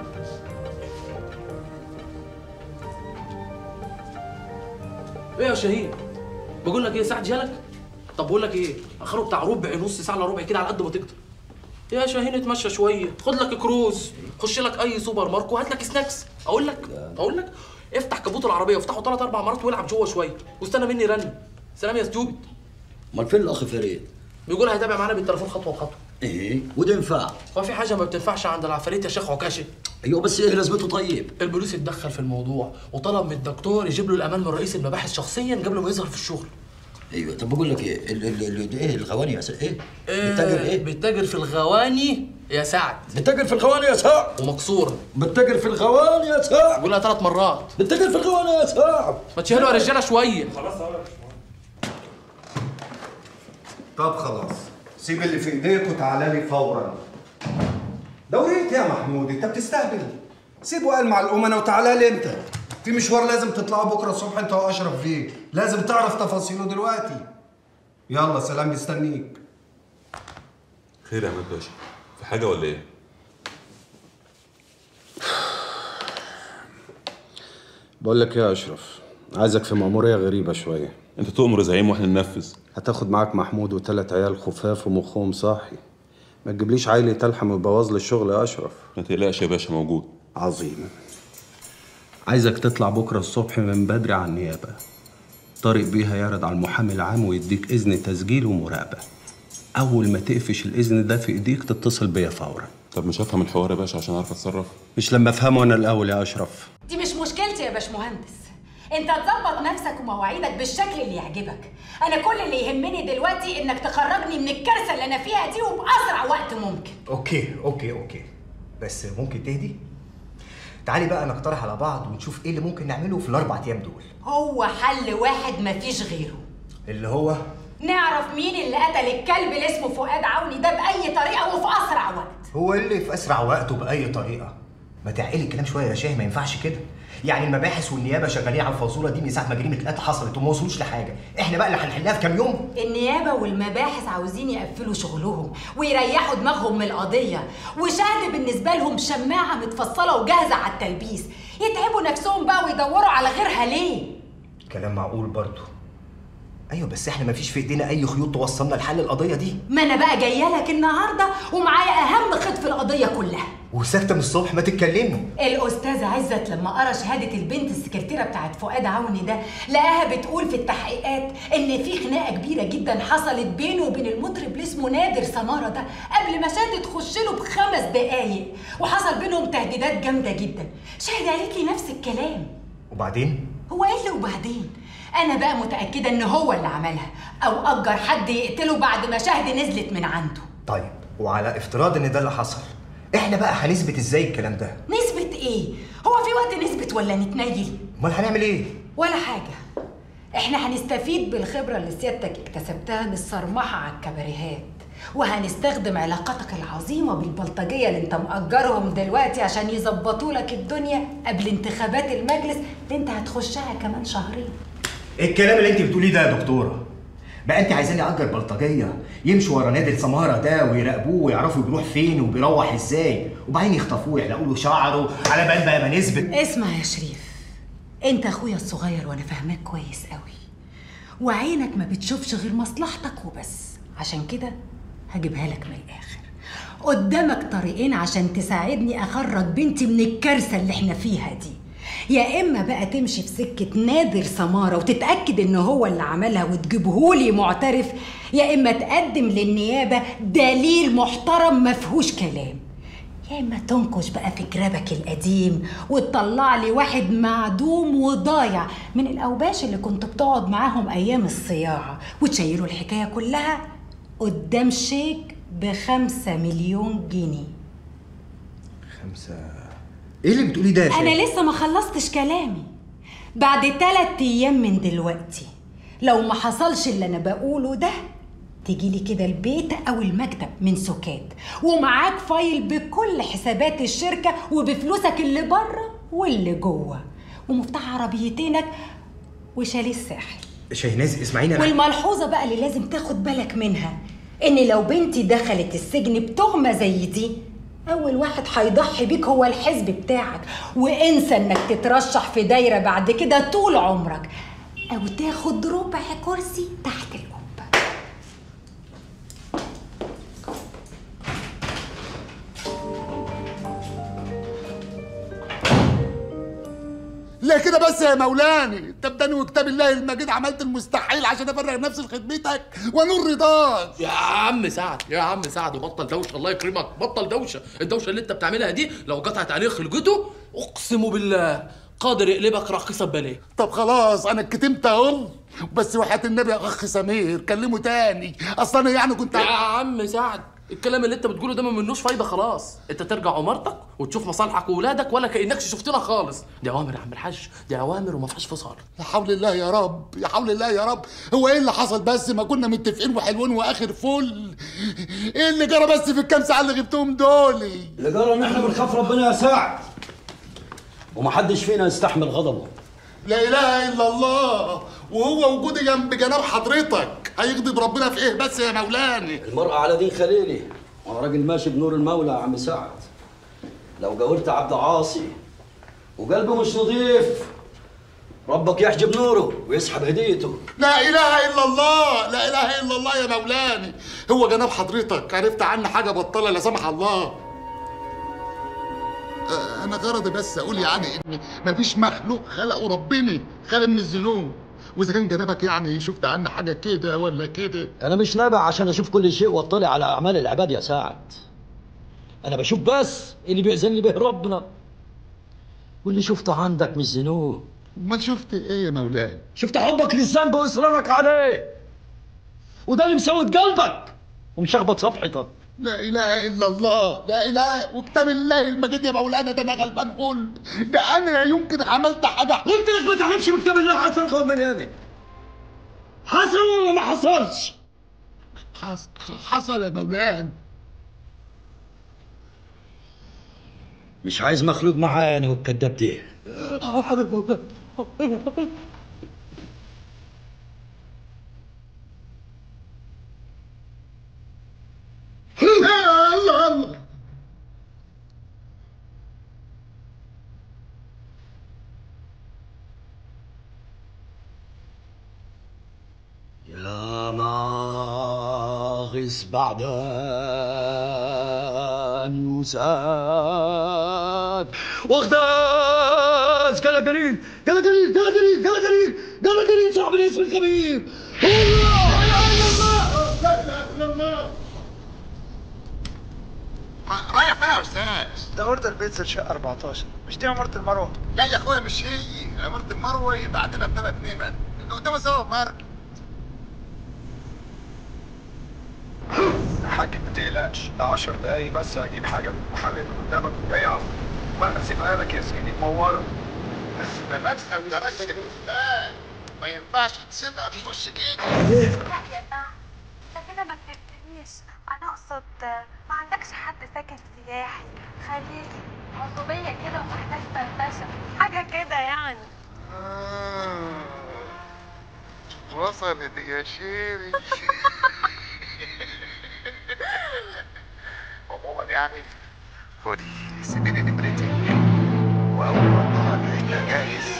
ايه يا شاهين بقول لك ايه ساعه جالك طب بقول لك ايه اخره بتاع ربع نص ساعه الا ربع كده على قد ما تقدر يا شاهين اتمشى شويه خد لك كروز خش لك اي سوبر ماركت وهات لك سناكس اقول لك اقول لك افتح كبوت العربيه وافتحه ثلاث اربع مرات والعب جوه شويه واستنى مني رن سلام يا ستوبد امال فين الاخ فريد بيقول هيتابع معانا بالتليفون خطوه بخطوه ايه وده ينفع هو في حاجه ما بتنفعش عند العفاريت يا شيخ عكاشي ايوه بس ايه لازمته طيب البوليس اتدخل في الموضوع وطلب من الدكتور يجيب له الامان من رئيس المباحث شخصيا قبل ما يظهر في الشغل ايوه طب بقول لك ايه ال ال ال ايه الغواني يا سيد ايه إيه بتتاجر ايه بيتاجر في الغواني يا سعد بتتاجر في الغواني يا سعد ومكسوره بتتاجر في الغواني يا سعد قولها ثلاث مرات بتتاجر في الغواني يا سعد ما تشهلوا يا رجاله شويه طب خلاص سيب اللي في ايديك وتعالى لي فورا دوريت يا محمود انت بتستهبل سيب وقال مع الامنا وتعالى لي انت في مشوار لازم تطلعوا بكره الصبح انت واشرف فيه لازم تعرف تفاصيله دلوقتي يلا سلام مستنيك خير يا عماد باشا في حاجه ولا ايه بقول لك ايه يا اشرف عايزك في مأمورية غريبة شوية انت تؤمر يا زعيم واحنا ننفذ هتاخد معاك محمود وثلاث عيال خفاف ومخهم صاحي ما تجيبليش عيل يتلحم ويبوظ لي الشغل يا اشرف ما تقلقش يا باشا موجود عظيم عايزك تطلع بكرة الصبح من بدري على النيابة طارق بيه هيعرض على المحامي العام ويديك إذن تسجيل ومراقبة أول ما تقفش الإذن ده في إيديك تتصل بيا فورا طب مش هفهم الحوار يا باشا عشان اعرف اتصرف مش لما أفهمه أنا الأول يا أشرف دي مش مشكلتي يا باشمهندس انت تظبط نفسك ومواعيدك بالشكل اللي يعجبك انا كل اللي يهمني دلوقتي انك تخرجني من الكارثه اللي انا فيها دي وباسرع وقت ممكن اوكي اوكي اوكي بس ممكن تهدي تعالي بقى نقترح على بعض ونشوف ايه اللي ممكن نعمله في الاربع ايام دول هو حل واحد مفيش غيره اللي هو نعرف مين اللي قتل الكلب اللي اسمه فؤاد عوني ده باي طريقه وفي اسرع وقت هو اللي في اسرع وقت وباي طريقه ما تعقلي الكلام شويه يا شاه ما ينفعش كده يعني المباحث والنيابه شغالين على الفازوره دي من ساعه ما جريمه القتل حصلت وما وصلوش لحاجه احنا بقى اللي هنحلها في كام يوم النيابة والمباحث عاوزين يقفلوا شغلهم ويريحوا دماغهم من القضية وشهد بالنسبة لهم شماعة متفصلة وجاهزة على التلبيس يتعبوا نفسهم بقى ويدوروا على غيرها ليه؟ كلام معقول برضه ايوه بس احنا ما فيش في ايدينا اي خيوط توصلنا لحل القضيه دي ما أنا بقى جاية لك النهاردة ومعايا أهم خيط في القضية كلها وساكته من الصبح ما تتكلمي الأستاذ عزت لما قرا شهادة البنت السكرتيرة بتاعت فؤاد عوني ده لقاها بتقول في التحقيقات إن في خناقة كبيرة جدا حصلت بينه وبين المطرب اللي اسمه نادر سمارة ده قبل ما شهد تخش له بخمس دقايق وحصل بينهم تهديدات جامدة جدا شهد قالت لي نفس الكلام وبعدين هو ايه اللي وبعدين انا بقى متاكده ان هو اللي عملها او اجر حد يقتله بعد ما شهد نزلت من عنده طيب وعلى افتراض ان ده اللي حصل احنا بقى هنثبت ازاي الكلام ده نثبت ايه هو في وقت نثبت ولا نتنيل امال هنعمل ايه ولا حاجه احنا هنستفيد بالخبره اللي سيادتك اكتسبتها من الصرمحه على الكباريهات وهنستخدم علاقاتك العظيمه بالبلطجيه اللي انت مأجرهم دلوقتي عشان يظبطوا لك الدنيا قبل انتخابات المجلس اللي انت هتخشها كمان شهرين ايه الكلام اللي انت بتقوليه ده يا دكتوره بقى انت عايزاني اجر بلطجيه يمشوا ورا نادر سماره ده ويراقبوه ويعرفوا بيروح فين وبيروح ازاي وبعدين يخطفوه يحلقوا له شعره على بال بقى ما نثبت اسمع يا شريف انت اخويا الصغير وانا فاهماك كويس قوي وعينك ما بتشوفش غير مصلحتك وبس عشان كده هجيبها لك من الاخر قدامك طريقين عشان تساعدني اخرج بنتي من الكارثه اللي احنا فيها دي يا اما بقى تمشي في سكه نادر سماره وتتاكد ان هو اللي عملها وتجيبهولي معترف يا اما تقدم للنيابه دليل محترم ما فيهوش كلام يا اما تنكش بقى في جرابك القديم وتطلع لي واحد معدوم وضايع من الاوباش اللي كنت بتقعد معاهم ايام الصياعه وتشيلوا الحكايه كلها قدام شيك بخمسة مليون جنيه خمسة ايه اللي بتقوليه ده يا شيخ؟ انا لسه ما خلصتش كلامي بعد تلات ايام من دلوقتي لو ما حصلش اللي انا بقوله ده تجي لي كده البيت او المكتب من سكات ومعاك فايل بكل حسابات الشركه وبفلوسك اللي بره واللي جوه ومفتاح عربيتينك وشاليه الساحل شاهناز اسمعيني انا والملحوظه بقى اللي لازم تاخد بالك منها ان لو بنتي دخلت السجن بتهمه زي دي اول واحد هيضحي بيك هو الحزب بتاعك وانسى انك تترشح في دايره بعد كده طول عمرك او تاخد ربع كرسي تحت القبه ليه كده بس يا مولاني تبداني وكتاب الله المجيد عملت المستحيل عشان افرغ نفسي لخدمتك ونور رضاك يا عم سعد يا عم سعد بطل دوشه الله يكرمك بطل دوشه الدوشه اللي انت بتعملها دي لو قطعت عليه خلقته اقسم بالله قادر يقلبك راقصه بباليه طب خلاص انا اتكتمت اهو بس وحياة النبي يا اخ سمير كلمه تاني اصل انا يعني كنت يا عم سعد الكلام اللي انت بتقوله ده ما منوش فايده خلاص انت ترجع عمارتك وتشوف مصالحك واولادك ولا كانكش شفتنا خالص دي اوامر يا عم الحاج دي اوامر وما فيهاش فصال يا حول الله يا رب يا حول الله يا رب هو ايه اللي حصل بس ما كنا متفقين وحلوين واخر فل ايه اللي جرى بس في الكام ساعه اللي غبتهم دول اللي جرى ان احنا بنخاف ربنا يا سعد ومحدش فينا يستحمل غضبه لا اله الا الله وهو وجودي جنب جناب حضرتك هيغضب ربنا في ايه بس يا مولاني المرأة على دين خليلي وانا راجل ماشي بنور المولى يا عم سعد لو جاورت عبد عاصي وقلبه مش نظيف ربك يحجب نوره ويسحب هديته لا اله الا الله لا اله الا الله يا مولاني هو جناب حضرتك عرفت عني حاجه بطاله لا سمح الله آه، انا غرضي بس اقول يعني ان مفيش مخلوق خلقه ربنا خالي من الذنوب واذا كان جنابك يعني شفت عني حاجه كده ولا كده انا مش نابع عشان اشوف كل شيء واطلع على اعمال العباد يا سعد انا بشوف بس اللي بيأذن لي به ربنا واللي شفته عندك مش ذنوب ما شفت ايه يا مولاي شفت حبك للذنب واصرارك عليه وده اللي مسود قلبك ومشخبط صفحتك لا اله الا الله لا اله وكتاب الله المجيد يا مولانا ده انا غلبان قول ده انا لا يمكن عملت حاجه قلت لك ما تعرفش بكتاب الله حصل خوف من هنا حصل ولا ما حصلش حصل حصل يا مولانا مش عايز مخلوق معايا انا والكداب دي حاضر مولانا الله الله يا ماغص بعد أن يساد واغتاز قلقلين قلقلين قلقلين قلقلين قلقلين صاحب الاسم الكبير الله لا اله الا الله لا اله الا الله رايح فين يا استاذ؟ ده اوردر بيتزا شقه 14 مش دي عماره المروه لا يا اخويا مش هي عمارة المروه بعدنا بثلاث نمر اللي قدام سوا مارك حاج ما تقلقش ده 10 دقايق بس هجيب حاجه من المحل اللي قدامك وبيعه وانا اسيبها لك يا سيدي منوره ده مكسب ده مكسب لا ما ينفعش تسيبها في وش كده لا يا سعد انت كده ما فهمتنيش انا اقصد ما عندكش حد ساكن سياحي خليجي عصبية كده ومحتاج فرفشة حاجة كده يعني وصلت يا شيري عموما يعني خدي سيبيني نمرتي واول ما اطلع انت جاهز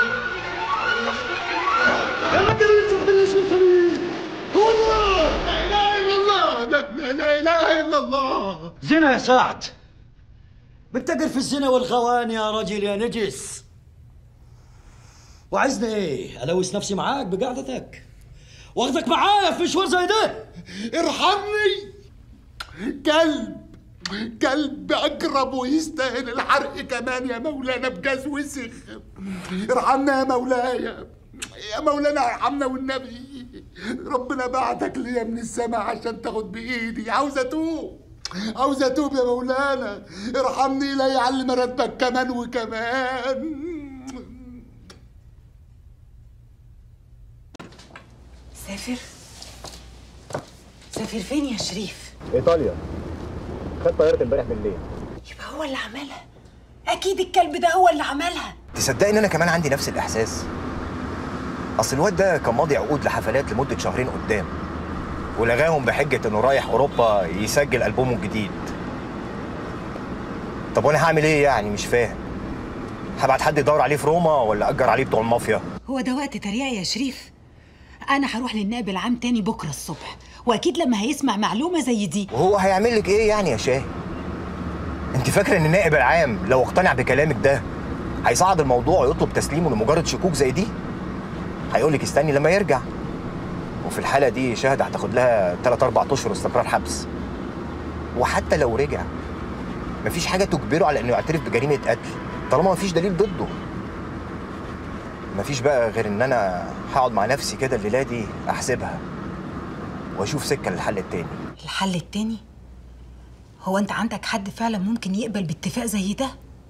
قلقلين صاحب الاسم الكبير هو الله لا اله الا الله لا لا اله الا الله زنا يا سعد بتقر في الزنا والخوان يا رجل يا نجس وعايزني ايه الوث نفسي معاك بقعدتك واخدك معايا في مشوار زي ده ارحمني كلب كلب اجرب ويستاهل الحرق كمان يا مولانا بجاز وسخ ارحمنا يا مولاي يا مولانا ارحمنا والنبي ربنا بعتك ليا من السماء عشان تاخد بايدي عاوز اتوب عاوز اتوب يا مولانا ارحمني لا يعلم راتبك كمان وكمان سافر سافر فين يا شريف ايطاليا خد طياره امبارح بالليل يبقى هو اللي عملها اكيد الكلب ده هو اللي عملها تصدقي ان انا كمان عندي نفس الاحساس اصل الواد ده كان ماضي عقود لحفلات لمده شهرين قدام ولغاهم بحجه انه رايح اوروبا يسجل البومه الجديد طب وانا هعمل ايه يعني مش فاهم هبعت حد يدور عليه في روما ولا اجر عليه بتوع المافيا هو ده وقت تريقة يا شريف انا هروح للنائب العام تاني بكره الصبح واكيد لما هيسمع معلومه زي دي وهو هيعمل لك ايه يعني يا شاهي انت فاكره ان النائب العام لو اقتنع بكلامك ده هيصعد الموضوع ويطلب تسليمه لمجرد شكوك زي دي هيقول لك استني لما يرجع وفي الحاله دي شاهد هتاخد لها 3 4 اشهر استقرار حبس وحتى لو رجع مفيش حاجه تجبره على انه يعترف بجريمه قتل طالما مفيش دليل ضده مفيش بقى غير ان انا هقعد مع نفسي كده الليله دي احسبها واشوف سكه للحل التاني الحل التاني هو انت عندك حد فعلا ممكن يقبل باتفاق زي ده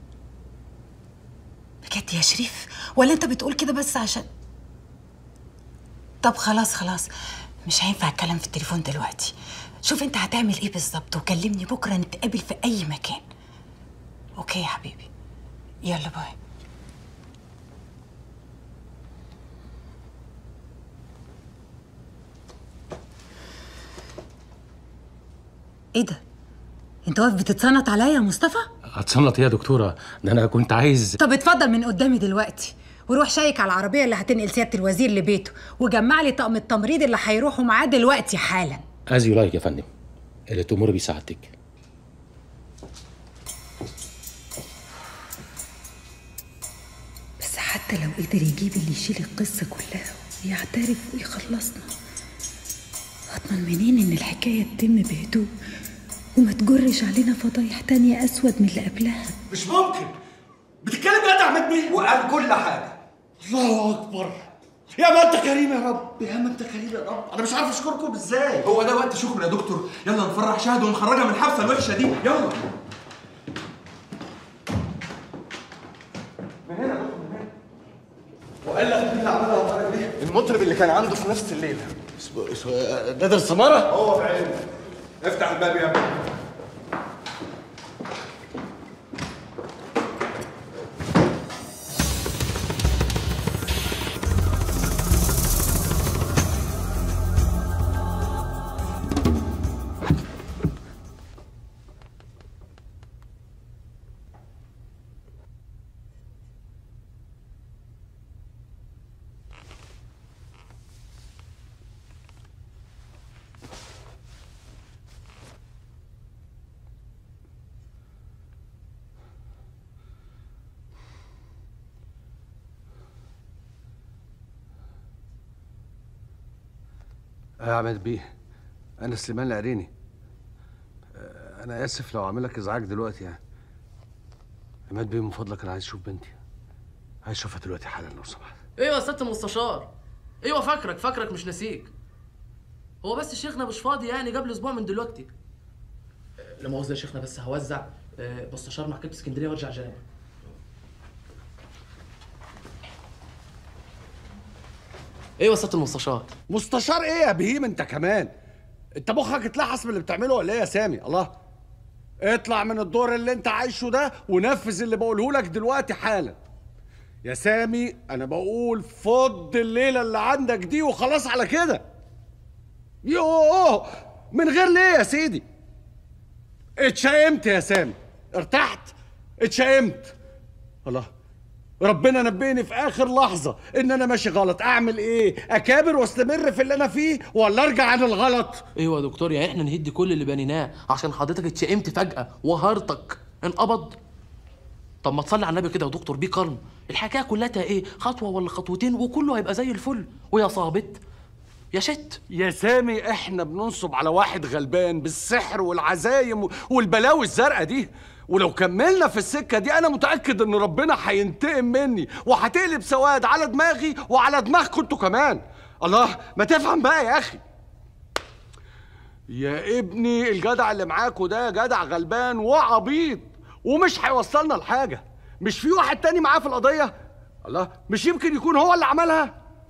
بجد يا شريف ولا انت بتقول كده بس عشان طب خلاص خلاص مش هينفع اتكلم في التليفون دلوقتي شوف انت هتعمل ايه بالظبط وكلمني بكره نتقابل في اي مكان اوكي يا حبيبي يلا باي ايه ده انت واقف بتتصنت عليا يا مصطفى هتصنط ايه يا دكتوره ده انا كنت عايز طب اتفضل من قدامي دلوقتي وروح شيك على العربيه اللي هتنقل سياده الوزير لبيته وجمع لي طقم التمريض اللي هيروحوا معاه دلوقتي حالا از يو لايك يا فندم اللي تأمر بيه سعادتك بس حتى لو قدر يجيب اللي يشيل القصه كلها ويعترف ويخلصنا هضمن منين ان الحكايه تتم بهدوء وما تجرش علينا فضايح تانية اسود من اللي قبلها مش ممكن بتتكلم جد يا احمد بيه وقال كل حاجه الله اكبر يا ما انت كريم يا رب يا ما انت كريم يا رب انا مش عارف اشكركم ازاي هو ده وقت شكر يا دكتور يلا نفرح شهد ونخرجها من الحبسه الوحشه دي يلا وقال لك مين اللي عملها يا طارق بيه المطرب اللي كان عنده في نفس الليله نادر سماره هو بعينه افتح الباب يا ابني يا عماد بيه انا سليمان العريني آه، انا اسف لو عامل لك ازعاج دلوقتي يعني عماد بيه من فضلك انا عايز اشوف بنتي عايز اشوفها دلوقتي حالا لو سمحت ايوه يا سياده المستشار ايوه فاكرك فاكرك مش ناسيك هو بس شيخنا مش فاضي يعني قبل اسبوع من دلوقتي آه، لا مؤاخذه يا شيخنا بس هوزع آه، مستشار محكمه اسكندريه وارجع جنب ايوه يا سياده المستشار مستشار ايه يا بهيم انت كمان انت مخك اتلحس من اللي بتعمله ولا ايه يا سامي الله اطلع من الدور اللي انت عايشه ده ونفذ اللي بقوله لك دلوقتي حالا يا سامي انا بقول فض الليله اللي عندك دي وخلاص على كده يوه من غير ليه يا سيدي اتشائمت يا سامي ارتحت اتشائمت الله ربنا نبهني في اخر لحظه ان انا ماشي غلط اعمل ايه اكابر واستمر في اللي انا فيه ولا ارجع عن الغلط ايوه يا دكتور يعني احنا نهدي كل اللي بنيناه عشان حضرتك اتشائمت فجاه وهرتك انقبض طب ما تصلي على النبي كده يا دكتور بيه كرم الحكايه كلها ايه خطوه ولا خطوتين وكله هيبقى زي الفل ويا صابت يا شت يا سامي احنا بننصب على واحد غلبان بالسحر والعزايم والبلاوي الزرقاء دي ولو كملنا في السكة دي أنا متأكد إن ربنا هينتقم مني وهتقلب سواد على دماغي وعلى دماغكم انتوا كمان الله ما تفهم بقى يا أخي يا ابني الجدع اللي معاكوا ده جدع غلبان وعبيط ومش هيوصلنا لحاجة مش في واحد تاني معاه في القضية الله مش يمكن يكون هو اللي عملها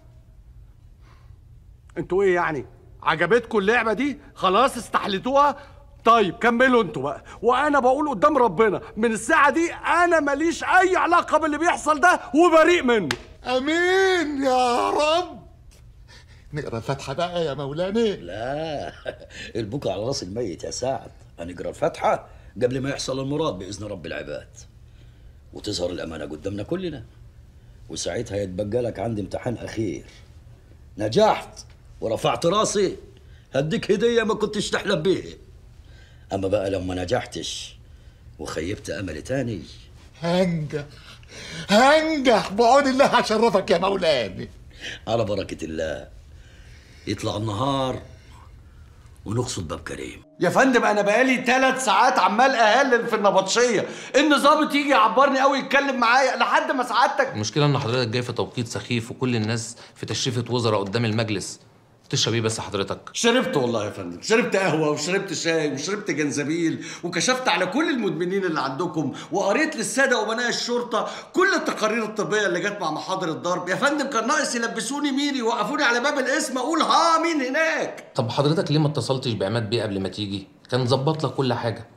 انتوا ايه يعني عجبتكم اللعبة دي خلاص استحلتوها طيب كملوا انتوا بقى وانا بقول قدام ربنا من الساعة دي انا ماليش اي علاقة باللي بيحصل ده وبريء منه امين يا رب نقرا الفاتحه بقى يا مولانا لا البكا على راس الميت يا سعد هنقرا الفاتحه قبل ما يحصل المراد باذن رب العباد وتظهر الامانه قدامنا كلنا وساعتها يتبقى لك عندي امتحان اخير نجحت ورفعت راسي هديك هديه ما كنتش تحلم بيها اما بقى لو ما نجحتش وخيبت املي تاني هنجح هنجح بعون الله هشرفك يا مولانا على بركه الله يطلع النهار ونقصد باب كريم يا فندم انا بقالي ثلاث ساعات عمال اهلل في النبطشيه ان ظابط يجي يعبرني قوي يتكلم معايا لحد ما سعادتك المشكله ان حضرتك جاي في توقيت سخيف وكل الناس في تشريفه وزراء قدام المجلس تشرب ايه بس حضرتك شربت والله يا فندم شربت قهوة وشربت شاي وشربت جنزبيل وكشفت على كل المدمنين اللي عندكم وقريت للسادة أمناء الشرطة كل التقارير الطبية اللي جت مع محاضر الضرب يا فندم كان ناقص يلبسوني ميري وقفوني على باب القسم أقول ها مين هناك طب حضرتك ليه ما اتصلتش بعماد بيه قبل ما تيجي كان ظبط لك كل حاجه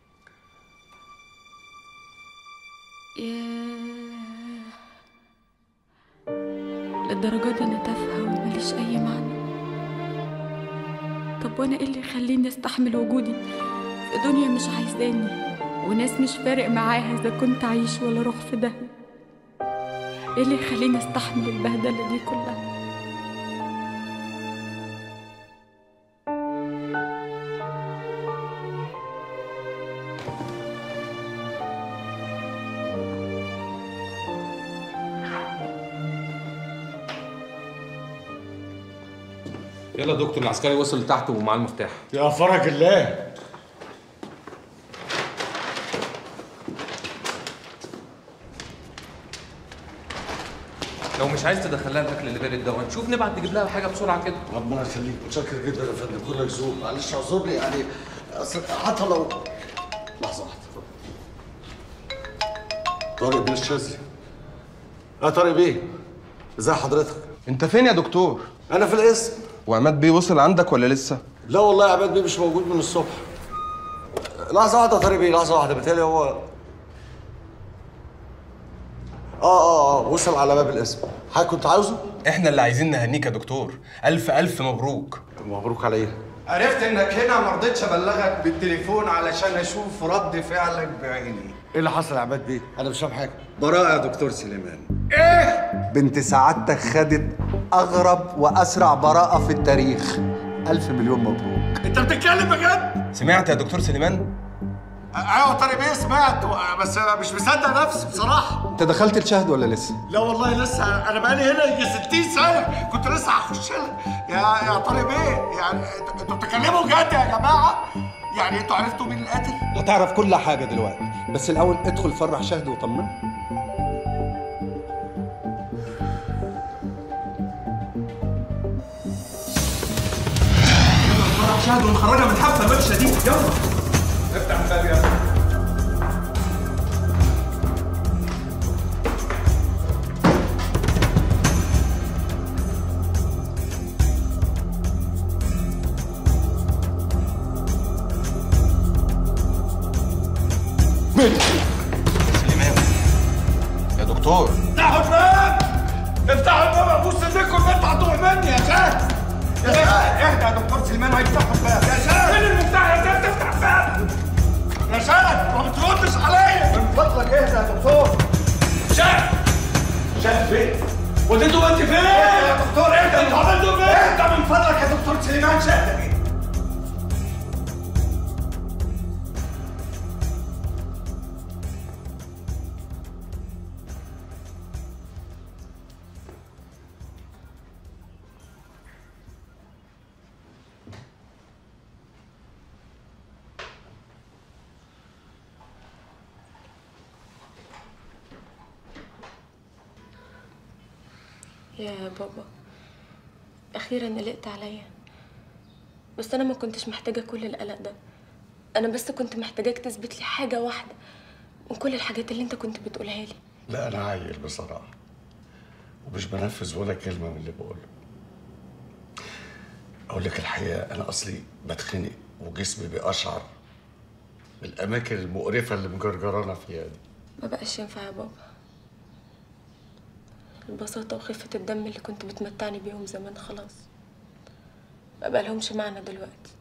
ياه للدرجة دي أنا تافهة ومليش أي معنى طب وأنا إيه اللي يخليني أستحمل وجودي في دنيا مش عايزاني وناس مش فارق معاها إذا كنت أعيش ولا أروح في ده إيه اللي يخليني أستحمل البهدلة دي كلها يلا يا دكتور العسكري وصل لتحت ومعاه المفتاح يا فرج الله لو مش عايز تدخلها الاكل اللي بارد ده نشوف نبعت نجيب لها حاجه بسرعه كده ربنا يخليك متشكر جدا يا فندم كلك ذوق معلش اعذرني يعني أصل حتى لو لحظة واحدة طارق بيه الشاذلي اه طارق بيه ازي حضرتك؟ انت فين يا دكتور؟ انا في القسم وعماد بيه وصل عندك ولا لسه؟ لا والله يا عماد بيه مش موجود من الصبح لحظة واحدة يا طارق بيه لحظة واحدة بيتهيألي هو اه اه اه وصل على باب القسم حضرتك كنت عاوزه؟ احنا اللي عايزين نهنيك يا دكتور الف الف مبروك مبروك على ايه؟ عرفت انك هنا ما رضيتش ابلغك بالتليفون علشان اشوف رد فعلك بعيني ايه اللي حصل يا عماد بيه؟ انا مش فاهم حاجة براءة يا دكتور سليمان ايه؟ بنت سعادتك خدت اغرب واسرع براءة في التاريخ الف مليون مبروك انت بتتكلم بجد؟ سمعت يا دكتور سليمان؟ ايوه طارق بيه سمعت بس أنا مش مصدق نفسي بصراحه انت دخلت الشهد ولا لسه؟ لا والله لسه انا بقالي هنا يجي 60 سنه كنت لسه هخش لها يا يا طارق بيه يعني انتوا- انتوا بتتكلموا جد يا جماعه يعني انتوا عرفتوا مين القاتل؟ هتعرف كل حاجة دلوقتي بس الأول ادخل فرح شهد وطمن شاهد ونخرجها من حبسه الوحشه دي يلا افتح الباب يلا يا دكتور افتحوا الباب افتحوا الباب ابوس ايديكم البنت هتروح مني يا شاهد يا شاهد اهدى يا دكتور سليمان هيفتحوا الباب يا شاهد فين المفتاح يا شاهد تفتح الباب يا شاهد ما بتردش عليا من فضلك اهدى يا دكتور شاهد شاهد فين؟ وديتوا انت فين؟ يا دكتور اهدى انتوا عملتوا فين؟ اهدى من فضلك يا دكتور سليمان شاهد فين؟ يا بابا أخيرا قلقت عليا بس أنا ما كنتش محتاجة كل القلق ده أنا بس كنت محتاجاك تثبت لي حاجة واحدة من كل الحاجات اللي أنت كنت بتقولها لي لا انا عيل بصراحة ومش بنفذ ولا كلمة من اللي بقوله اقول لك الحقيقة انا اصلي بتخنق وجسمي بيقشعر الاماكن المقرفة اللي مجرجرانا فيها دي ما بقاش ينفع يا بابا البساطة وخفة الدم اللي كنت بتمتعني بيهم زمان خلاص ما بقالهمش معنى دلوقتي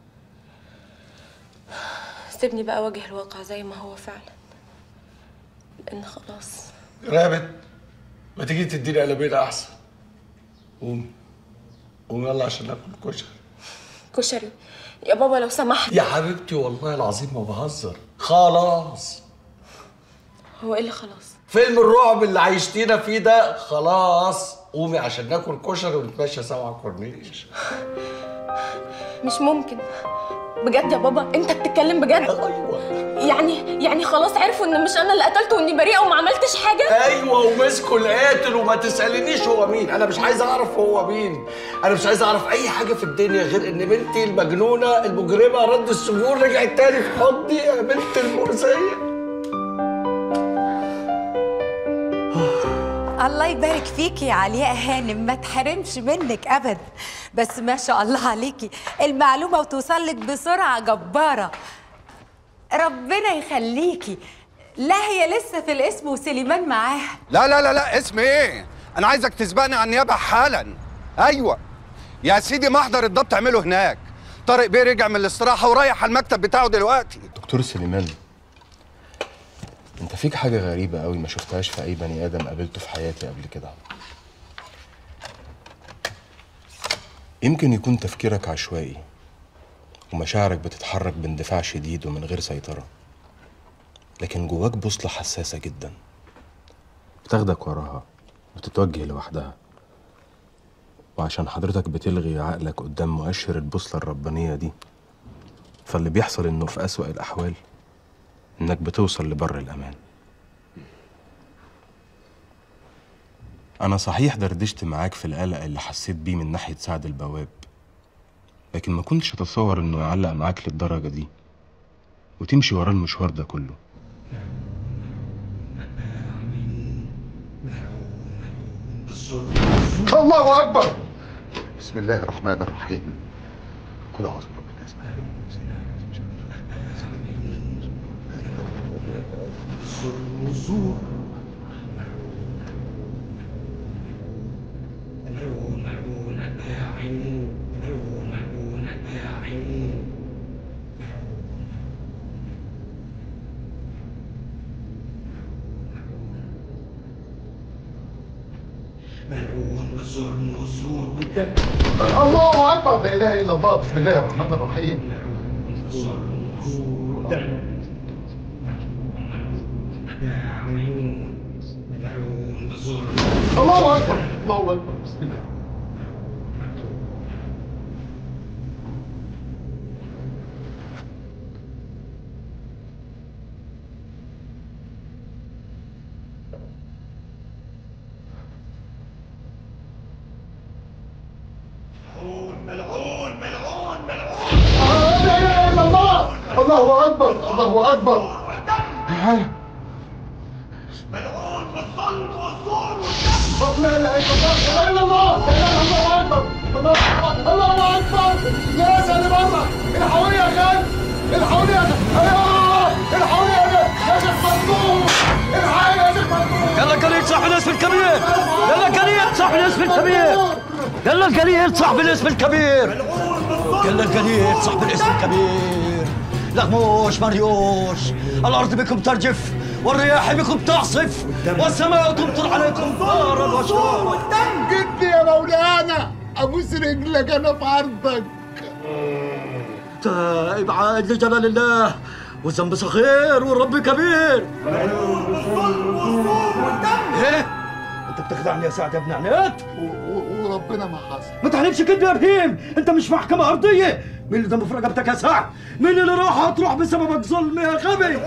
سيبني بقى أواجه الواقع زي ما هو فعلا لأن خلاص رابط ما تيجي تديني قلبين احسن قوم قوم يلا عشان ناكل كشري كشري يا بابا لو سمحت يا حبيبتي والله العظيم ما بهزر خلاص هو ايه اللي خلاص فيلم الرعب اللي عايشتينا فيه ده خلاص قومي عشان ناكل كشري ونتمشى سوا على الكورنيش مش ممكن بجد يا بابا انت بتتكلم بجد ايوه يعني يعني خلاص عرفوا ان مش انا اللي قتلته واني بريئه وما عملتش حاجه ايوه ومسكوا القاتل وما تسالنيش هو مين انا مش عايز اعرف هو مين انا مش عايز اعرف اي حاجه في الدنيا غير ان بنتي المجنونه المجرمه رد السجون رجعت تاني في حضني يا بنت المؤذيه الله يبارك فيكي يا علياء هانم ما تحرمش منك ابدا بس ما شاء الله عليكي المعلومه وتوصل لك بسرعه جباره ربنا يخليكي لا هي لسه في الاسم وسليمان معاها لا لا لا لا اسم ايه انا عايزك تسبقني على النيابه حالا ايوه يا سيدي محضر الضبط اعمله هناك طارق بيه رجع من الاستراحه ورايح على المكتب بتاعه دلوقتي دكتور سليمان انت فيك حاجة غريبة قوي ما شفتهاش في اي بني ادم قابلته في حياتي قبل كده يمكن يكون تفكيرك عشوائي ومشاعرك بتتحرك باندفاع شديد ومن غير سيطرة لكن جواك بوصلة حساسة جدا بتاخدك وراها وتتوجه لوحدها وعشان حضرتك بتلغي عقلك قدام مؤشر البوصلة الربانية دي فاللي بيحصل انه في أسوأ الأحوال انك بتوصل لبر الأمان أنا صحيح دردشت معاك في القلق اللي حسيت بيه من ناحية سعد البواب لكن ما كنتش أتصور إنه يعلق معاك للدرجة دي وتمشي ورا المشوار ده كله الله اكبر بسم الله الرحمن الرحيم قل اعوذ برب الناس الله اكبر لا اله الا الله بسم الله الرحمن الرحيم الله اكبر الله اكبر بسم الله لا اله الا الله الله اكبر الله اكبر لا اله الا الله لا اله الا الله لا اله الا الله اكبر الله الله اكبر يا ناس اللي بره الحقوني يا خالد الحقوني يا آه! الحقوني يا يا شيخ مفتوح الحقوني يا شيخ مفتوح يلا قليل صاحب الاسم الكبير يلا قليل صاحب الاسم الكبير يلا القليل صاحب الاسم الكبير يلا القليل صاحب الاسم الكبير لغموش مريوش الارض بكم ترجف والرياح بكم تعصف والسماء تمطر عليكم نارا وشرارا جدي يا مولانا ابوس رجلك انا في عرضك تائب عاد لجلال الله والذنب صغير والرب كبير ايه انت بتخدعني يا سعد يا ابن عناد وربنا ما حصل ما تحلفش كده يا بهيم انت مش محكمة ارضية مين اللي دم في رقبتك يا سعد مين اللي راح هتروح بسببك ظلم يا غبي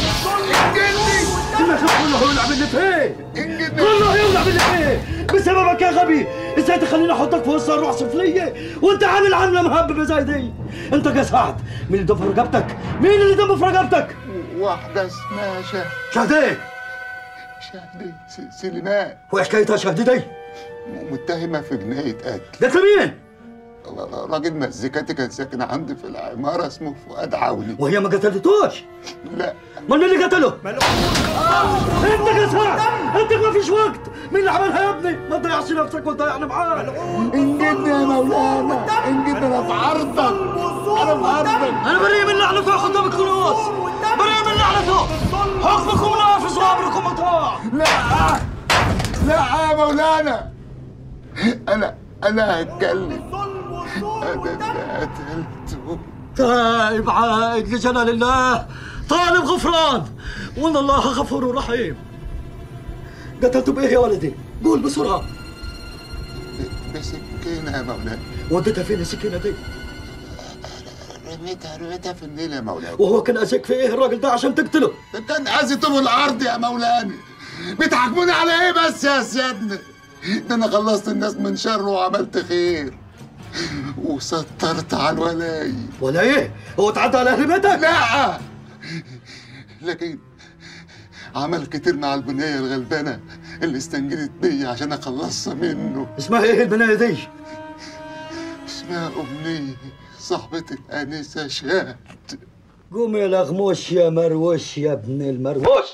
كله كله هيولع باللي فيه كله هيولع باللي فيه بسببك يا غبي ازاي تخليني احطك في وسط الروح سفلية وانت عامل عاملة مهببة زي دي انت يا سعد مين اللي دم في رقبتك مين اللي دم في رقبتك واحدة اسمها شهد شهد ايه شهد س- سليمان وايه حكايتها شهد دي متهمة في جناية قتل ده انت مين راجل مزيكاتي كان ساكن عندي في العمارة اسمه فؤاد عوني وهي ما قتلتوش لا من اللي قتله؟ انت يا سعد انت ما فيش وقت مين اللي عملها يا ابني؟ ما تضيعش نفسك وتضيعني معاك انجدني يا مولانا انجدني انا في عرضك انا في عرضك انا بريء من لعنته يا خدام الكنوز بريء من لعنته حكمكم نافذ وامركم مطاع لا لا يا مولانا انا انا هتكلم انا اللي قتلته تائب عائد لجلال الله طالب غفران وان الله غفور رحيم قتلته بايه يا ولدي؟ قول بسرعه بسكينة يا مولانا وديتها فين السكينه دي؟ رميتها رميتها في النيل يا مولانا وهو كان قاسيك في ايه الراجل ده عشان تقتله ده كان قاسي طول الارض يا مولانا بتحاكموني على ايه بس يا سيادنا ده انا خلصت الناس من شره وعملت خير وسترت على الولاي ولا ايه هو اتعدى على اهل بيتك لا لكن عمل كتير مع البنية الغلبانة اللي استنجدت بيا عشان اخلصها منه اسمها ايه البنايه دي اسمها أمنية صاحبة الأنسة شاد قوم يا لغموش يا مروش يا ابن المروش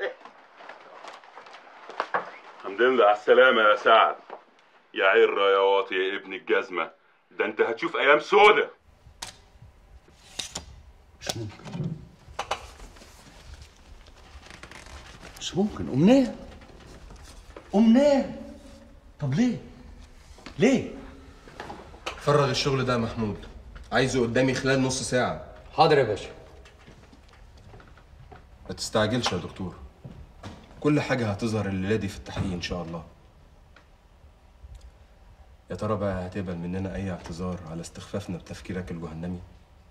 الحمد لله على السلامة يا سعد يا عرة يا واطي يا ابن الجزمة ده انت هتشوف ايام سودة مش ممكن أمنية أمنية طب ليه؟ ليه؟ فرغ الشغل ده يا محمود عايزه قدامي خلال نص ساعة حاضر يا باشا ما تستعجلش يا دكتور كل حاجة هتظهر الليلة دي في التحقيق إن شاء الله يا ترى بقى هتقبل مننا أي اعتذار على استخفافنا بتفكيرك الجهنمي؟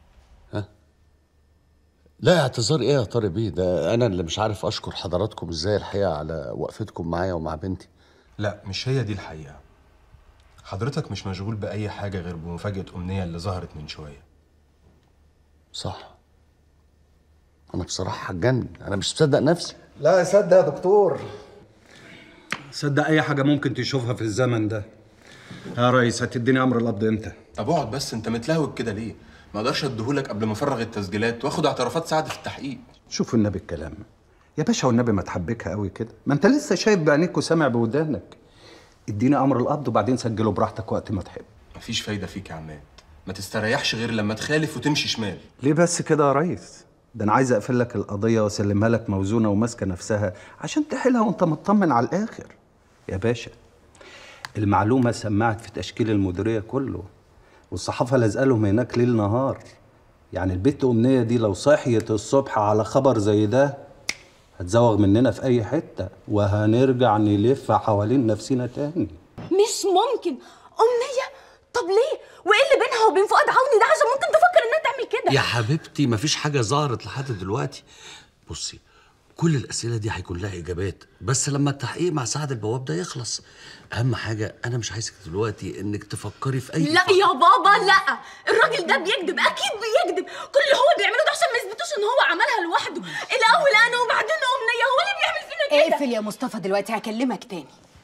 لا اعتذار ايه يا طارق بيه ده انا اللي مش عارف اشكر حضراتكم ازاي الحقيقه على وقفتكم معايا ومع بنتي لا مش هي دي الحقيقة حضرتك مش مشغول بأي حاجة غير بمفاجأة أمنية اللي ظهرت من شوية صح انا بصراحه هتجنن انا مش مصدق نفسي لا صدق يا دكتور صدق اي حاجه ممكن تشوفها في الزمن ده يا ريس هتديني امر القبض امتى طب اقعد بس انت متلهوج كده ليه؟ ما اقدرش اديهولك قبل ما افرغ التسجيلات واخد اعترافات سعد في التحقيق شوف النبي الكلام يا باشا والنبي ما تحبكها قوي كده ما انت لسه شايف بعينيك وسامع بودانك اديني امر القبض وبعدين سجله براحتك وقت ما تحب مفيش فايدة فيك يا عماد ما تستريحش غير لما تخالف وتمشي شمال ليه بس كده يا ريس ده انا عايز اقفل لك القضيه واسلمها لك موزونه وماسكه نفسها عشان تحلها وانت مطمن على الاخر يا باشا المعلومه سمعت في تشكيل المديريه كله والصحافه لازقه لهم هناك ليل نهار يعني البت امنيه دي لو صحيت الصبح على خبر زي ده هتزوغ مننا في اي حته وهنرجع نلف حوالين نفسنا تاني مش ممكن أمنية طب ليه؟ وإيه اللي بينها وبين فؤاد عوني ده عشان ممكن تفكر إنها تعمل كده؟ يا حبيبتي مفيش حاجه ظهرت لحد دلوقتي بصي كل الاسئله دي هيكون لها اجابات بس لما التحقيق مع سعد البواب ده يخلص اهم حاجه انا مش عايزك دلوقتي انك تفكري في اي لا يا بابا لا الراجل ده بيكذب أكيد بيكذب كل اللي هو بيعمله ده عشان ما يثبتوش إن هو عملها لوحده الأول أنا وبعدين أمنية هو اللي بيعمل فينا كده اقفل يا مصطفى دلوقتي هكلمك تاني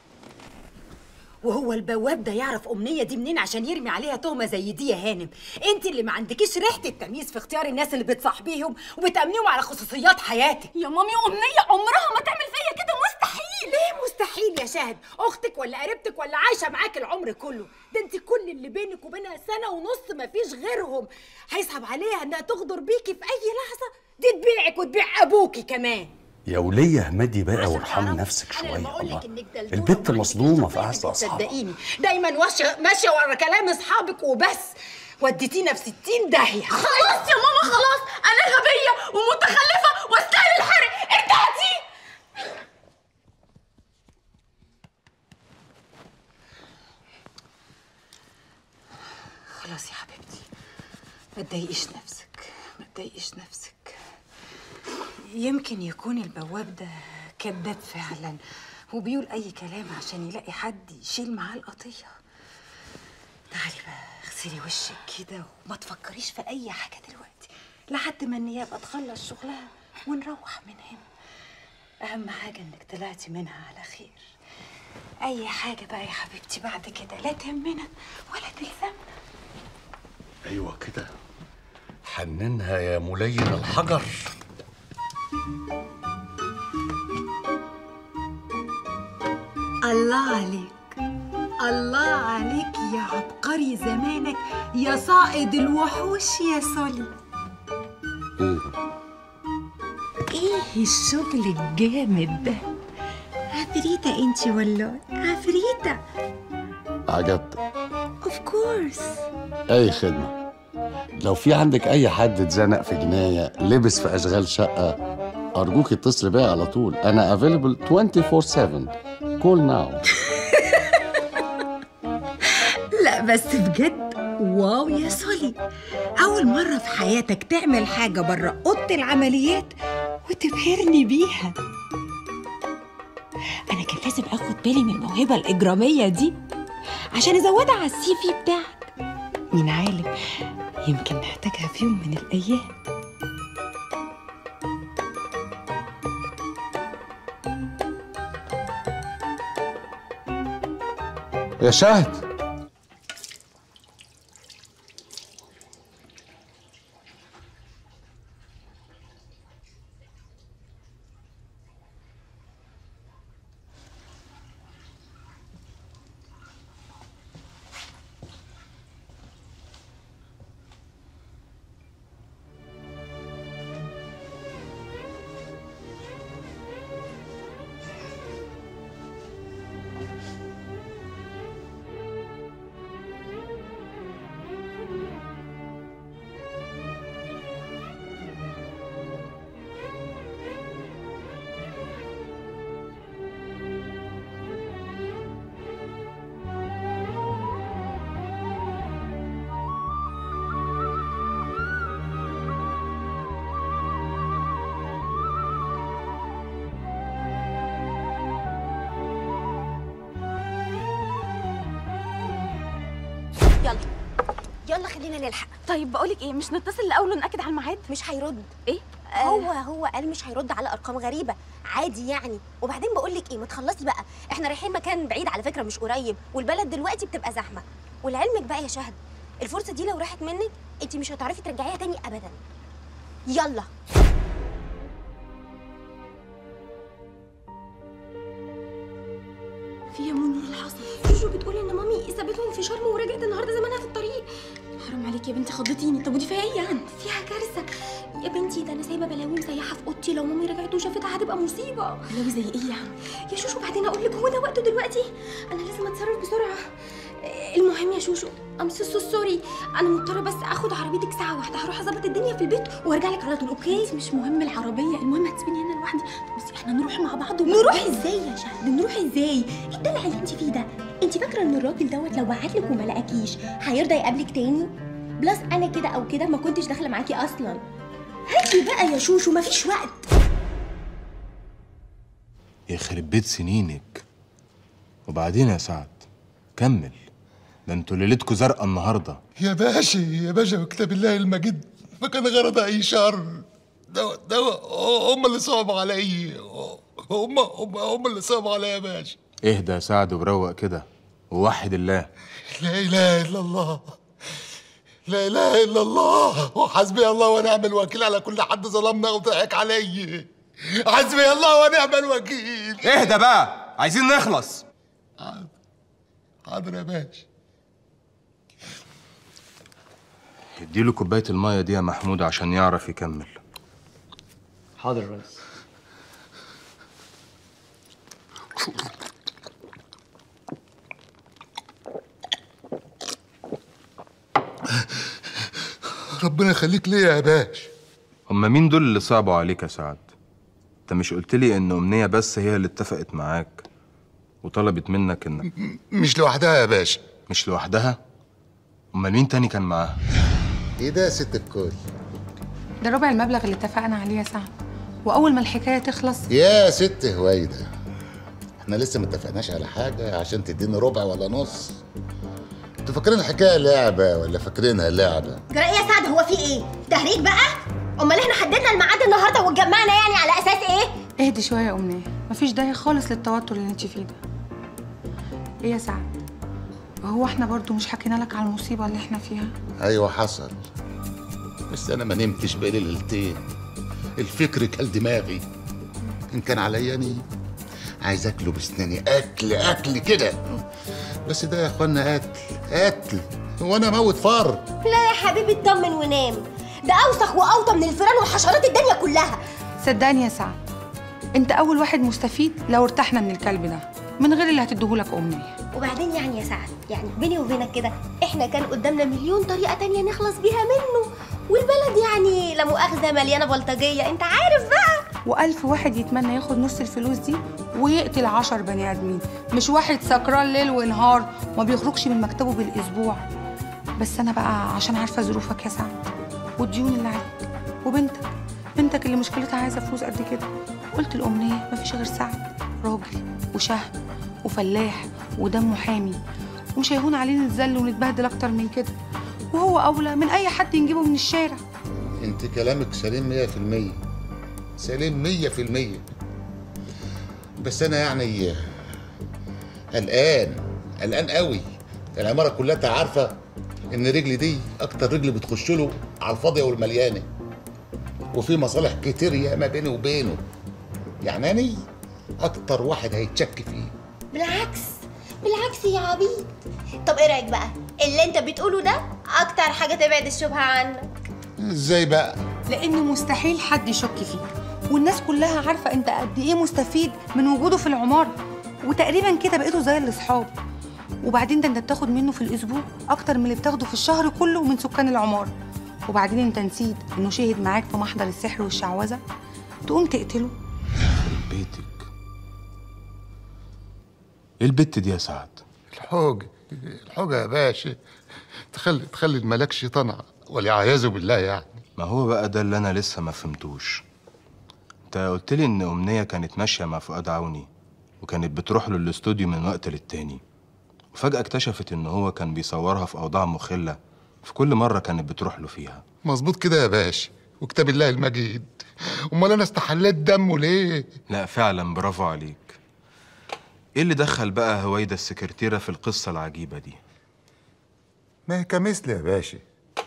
وهو البواب ده يعرف أمنية دي منين عشان يرمي عليها تهمة زي دي يا هانم انت اللي ما عندكيش ريحة التمييز في اختيار الناس اللي بتصاحبيهم وبتأمنيهم على خصوصيات حياتك يا مامي أمنية عمرها ما تعمل فيا كده مستحيل ليه مستحيل يا شاهد اختك ولا قريبتك ولا عايشه معاك العمر كله ده انت كل اللي بينك وبينها سنه ونص مفيش غيرهم هيصعب عليها انها تغدر بيكي في اي لحظه دي تبيعك وتبيع ابوكي كمان يا وليه اهمدي بقى وارحمي نفسك شويه الله البت مصدومه في اعز اصحابها صدقيني دايما ماشيه ماشيه ورا كلام اصحابك وبس وديتينا في 60 داهيه خلاص يا ماما خلاص أنا غبية ومتخلفة واستاهل الحرق ارتحتي خلاص يا حبيبتي ما تضايقيش نفسك ما تضايقيش نفسك يمكن يكون البواب ده كذاب فعلا وبيقول اي كلام عشان يلاقي حد يشيل معاه القضيه تعالي بقى اغسلي وشك كده وما تفكريش في اي حاجه دلوقتي لحد ما النيابه تخلص شغلها ونروح من هنا اهم حاجه انك طلعتي منها على خير اي حاجه بقى يا حبيبتي بعد كده لا تهمنا ولا تلزمنا ايوه كده حننها يا ملين الحجر الله عليك الله عليك يا عبقري زمانك يا صائد الوحوش يا سولي ايه الشغل الجامد ده عفريتة انت والله عفريتة عجبتك اوف كورس اي خدمه لو في عندك اي حد اتزنق في جنايه لبس في اشغال شقه ارجوك اتصل بيا على طول انا افيلبل 24 7 كول ناو لا بس بجد واو يا سولي أول مرة في حياتك تعمل حاجة بره أوضة العمليات وتبهرني بيها أنا كان لازم آخد بالي من الموهبة الإجرامية دي عشان أزودها على السي في بتاعك مين عالم يمكن نحتاجها في يوم من الأيام يا شهد يلا يلا خلينا نلحق طيب بقولك ايه مش نتصل الاول ونأكد على الميعاد مش هيرد ايه هو هو قال مش هيرد على ارقام غريبه عادي يعني وبعدين بقول لك ايه ما تخلصي بقى احنا رايحين مكان بعيد على فكره مش قريب والبلد دلوقتي بتبقى زحمه ولعلمك بقى يا شهد الفرصه دي لو راحت منك انت مش هتعرفي ترجعيها تاني ابدا يلا في يا منى ايه اللي حصل جوجو بتقولي ان مامي سابتهم في شرم ورجعت النهارده زمانها في الطريق حرام عليكي يا بنتي خضتيني طب ودي فيها ايه يعني فيها كارثه يا بنتي ده انا سايبه بلاوي مسيحه في اوضتي لو مامي رجعت وشافتها هتبقى مصيبه بلاوي زي ايه يعني يا شوشو بعدين اقول لك هو ده وقته دلوقتي انا لازم اتصرف بسرعه المهم يا شوشو ام سو سوري انا مضطره بس اخد عربيتك ساعه واحده هروح اظبط الدنيا في البيت وارجع لك على طول اوكي مش مهم العربيه المهم هتسيبيني هنا لوحدي بس احنا نروح مع بعض نروح ازاي يا شهد نروح ازاي ايه الدلع اللي انت فيه ده انت فاكره ان الراجل دوت لو بعت لك وما لقاكيش هيرضى يقابلك تاني بلس انا كده او كده ما كنتش داخله معاكي اصلا هاتي بقى يا شوشو مفيش وقت يخرب بيت سنينك وبعدين يا سعد كمل ده انتوا ليلتكوا زرقاء النهارده يا باشا يا باشا بكتاب الله المجيد ما كان غرض اي شر ده ده هم اللي صعبوا عليا هم هم هم اللي صعبوا عليا يا باشا اهدى يا سعد وروق كده ووحد الله لا اله الا الله لا اله الا الله وحسبي الله ونعم الوكيل على كل حد ظلمنا وضحك عليا حسبي الله ونعم الوكيل اهدى بقى عايزين نخلص حاضر حاضر يا باشا اديله كوبايه الميه دي يا محمود عشان يعرف يكمل حاضر يا ريس ربنا يخليك ليا يا باشا هما مين دول اللي صعبوا عليك يا سعد انت مش قلت لي ان امنيه بس هي اللي اتفقت معاك وطلبت منك انك مش لوحدها يا باشا مش لوحدها امال مين تاني كان معاها ايه ده يا ست الكل ده ربع المبلغ اللي اتفقنا عليه يا سعد واول ما الحكايه تخلص يا ست هويدا احنا لسه ما اتفقناش على حاجه عشان تديني ربع ولا نص انتوا فاكرين الحكايه لعبه ولا فاكرينها لعبه جرى ايه يا سعد هو في ايه تهريج بقى امال احنا حددنا الميعاد النهارده واتجمعنا يعني على اساس ايه اهدي شويه يا امنيه مفيش داعي خالص للتوتر اللي انت فيه ده ايه يا سعد هو احنا برضو مش حكينا لك على المصيبه اللي احنا فيها ايوه حصل بس انا ما نمتش بقالي ليلتين الفكر كل دماغي ان كان عليا اني عايز اكله بسناني اكل اكل كده بس ده يا اخوانا قتل قتل هو انا موت فار لا يا حبيبي اطمن ونام ده اوسخ واوطى من الفيران وحشرات الدنيا كلها صدقني يا سعد انت اول واحد مستفيد لو ارتحنا من الكلب ده من غير اللي هتديهولك امنيه وبعدين يعني يا سعد يعني بيني وبينك كده احنا كان قدامنا مليون طريقه تانية نخلص بيها منه والبلد يعني لا مؤاخذه مليانه بلطجيه انت عارف بقى وألف واحد يتمنى ياخد نص الفلوس دي ويقتل عشر بني آدمين مش واحد سكران ليل ونهار ما بيخرجش من مكتبه بالأسبوع بس انا بقى عشان عارفه ظروفك يا سعد والديون اللي عليك وبنتك بنتك اللي مشكلتها عايزه فلوس قد كده قلت الامنيه مفيش غير سعد راجل وشهم وفلاح ودمه حامي ومش هيهون علينا نتذل ونتبهدل اكتر من كده وهو اولى من اي حد نجيبه من الشارع انت كلامك سليم مية في المية سليم مية في المية بس انا يعني قلقان قلقان قوي العمارة كلها انت عارفة ان رجلي دي اكتر رجل بتخش له على الفاضية والمليانة وفي مصالح كتير ياما بيني وبينه يعني أنا اكتر واحد هيتشك فيه بالعكس بالعكس يا عبيد طب ايه رايك بقى اللي انت بتقوله ده اكتر حاجه تبعد الشبهه عنك ازاي بقى لانه مستحيل حد يشك فيك والناس كلها عارفه انت قد ايه مستفيد من وجوده في العماره وتقريبا كده بقيتوا زي الاصحاب وبعدين ده انت بتاخد منه في الاسبوع اكتر من اللي بتاخده في الشهر كله من سكان العماره وبعدين انت نسيت انه شهد معاك في محضر السحر والشعوذه تقوم تقتله بيتك ايه البت دي يا سعد الحوج الحوج يا باشا تخلي تخلي الملاك شيطان والعياذ بالله يعني ما هو بقى ده اللي انا لسه ما فهمتوش انت قلت لي ان امنيه كانت ماشيه مع فؤاد عوني وكانت بتروح له الاستوديو من وقت للتاني وفجاه اكتشفت ان هو كان بيصورها في اوضاع مخله في كل مره كانت بتروح له فيها مظبوط كده يا باشا وكتاب الله المجيد امال انا استحليت دمه ليه لا فعلا برافو عليك ايه اللي دخل بقى هويدا السكرتيره في القصه العجيبه دي ما هي كمثل يا باشا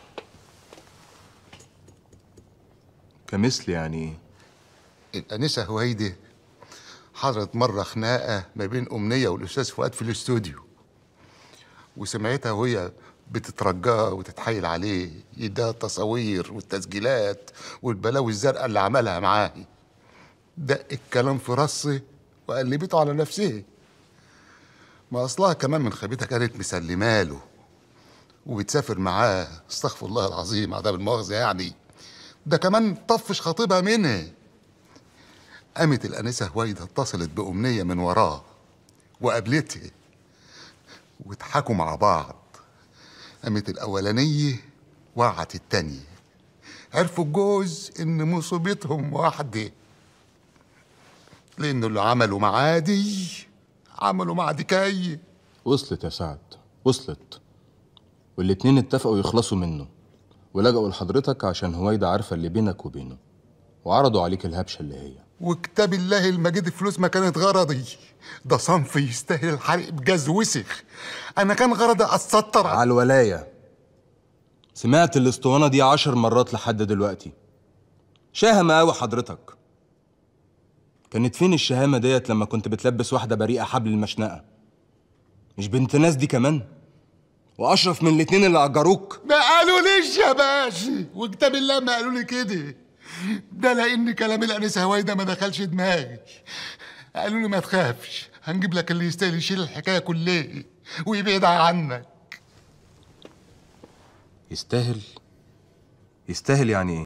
كمثل يعني ايه الانسه هويده حضرت مره خناقه ما بين امنيه والاستاذ فؤاد في الاستوديو وسمعتها وهي بتترجاه وتتحايل عليه يديها التصاوير والتسجيلات والبلاوي الزرقاء اللي عملها معاه دق الكلام في راسي وقلبته على نفسه ما اصلها كمان من خيبتها كانت مسلماله وبتسافر معاه استغفر الله العظيم عذاب المؤاخذه يعني ده كمان طفش خطيبها منها قامت الانسه هويده اتصلت بامنيه من وراه وقابلتها وضحكوا مع بعض قامت الاولانيه وعت التانيه عرفوا الجوز ان مصيبتهم واحده لانه اللي عملوا معاه دي عملوا مع دكايه وصلت يا سعد وصلت والاتنين اتفقوا يخلصوا منه ولجأوا لحضرتك عشان هويدا عارفة اللي بينك وبينه وعرضوا عليك الهبشة اللي هي وكتاب الله المجيد فلوس ما كانت غرضي ده صنف يستاهل الحرق بجاز وسخ انا كان غرضي اتستر على الولاية سمعت الاسطوانة دي عشر مرات لحد دلوقتي شاهمة قوي حضرتك كانت فين الشهامة ديت لما كنت بتلبس واحدة بريئة حبل المشنقة مش بنت ناس دي كمان واشرف من الاتنين اللي اجروك ما قالوا ليش يا باشا وكتاب الله ما قالوا لي كده ده لان كلام الانسه هويده ما دخلش دماغي قالوا لي ما تخافش هنجيب لك اللي يستاهل يشيل الحكايه كلها ويبعد عنك يستاهل يستاهل يعني ايه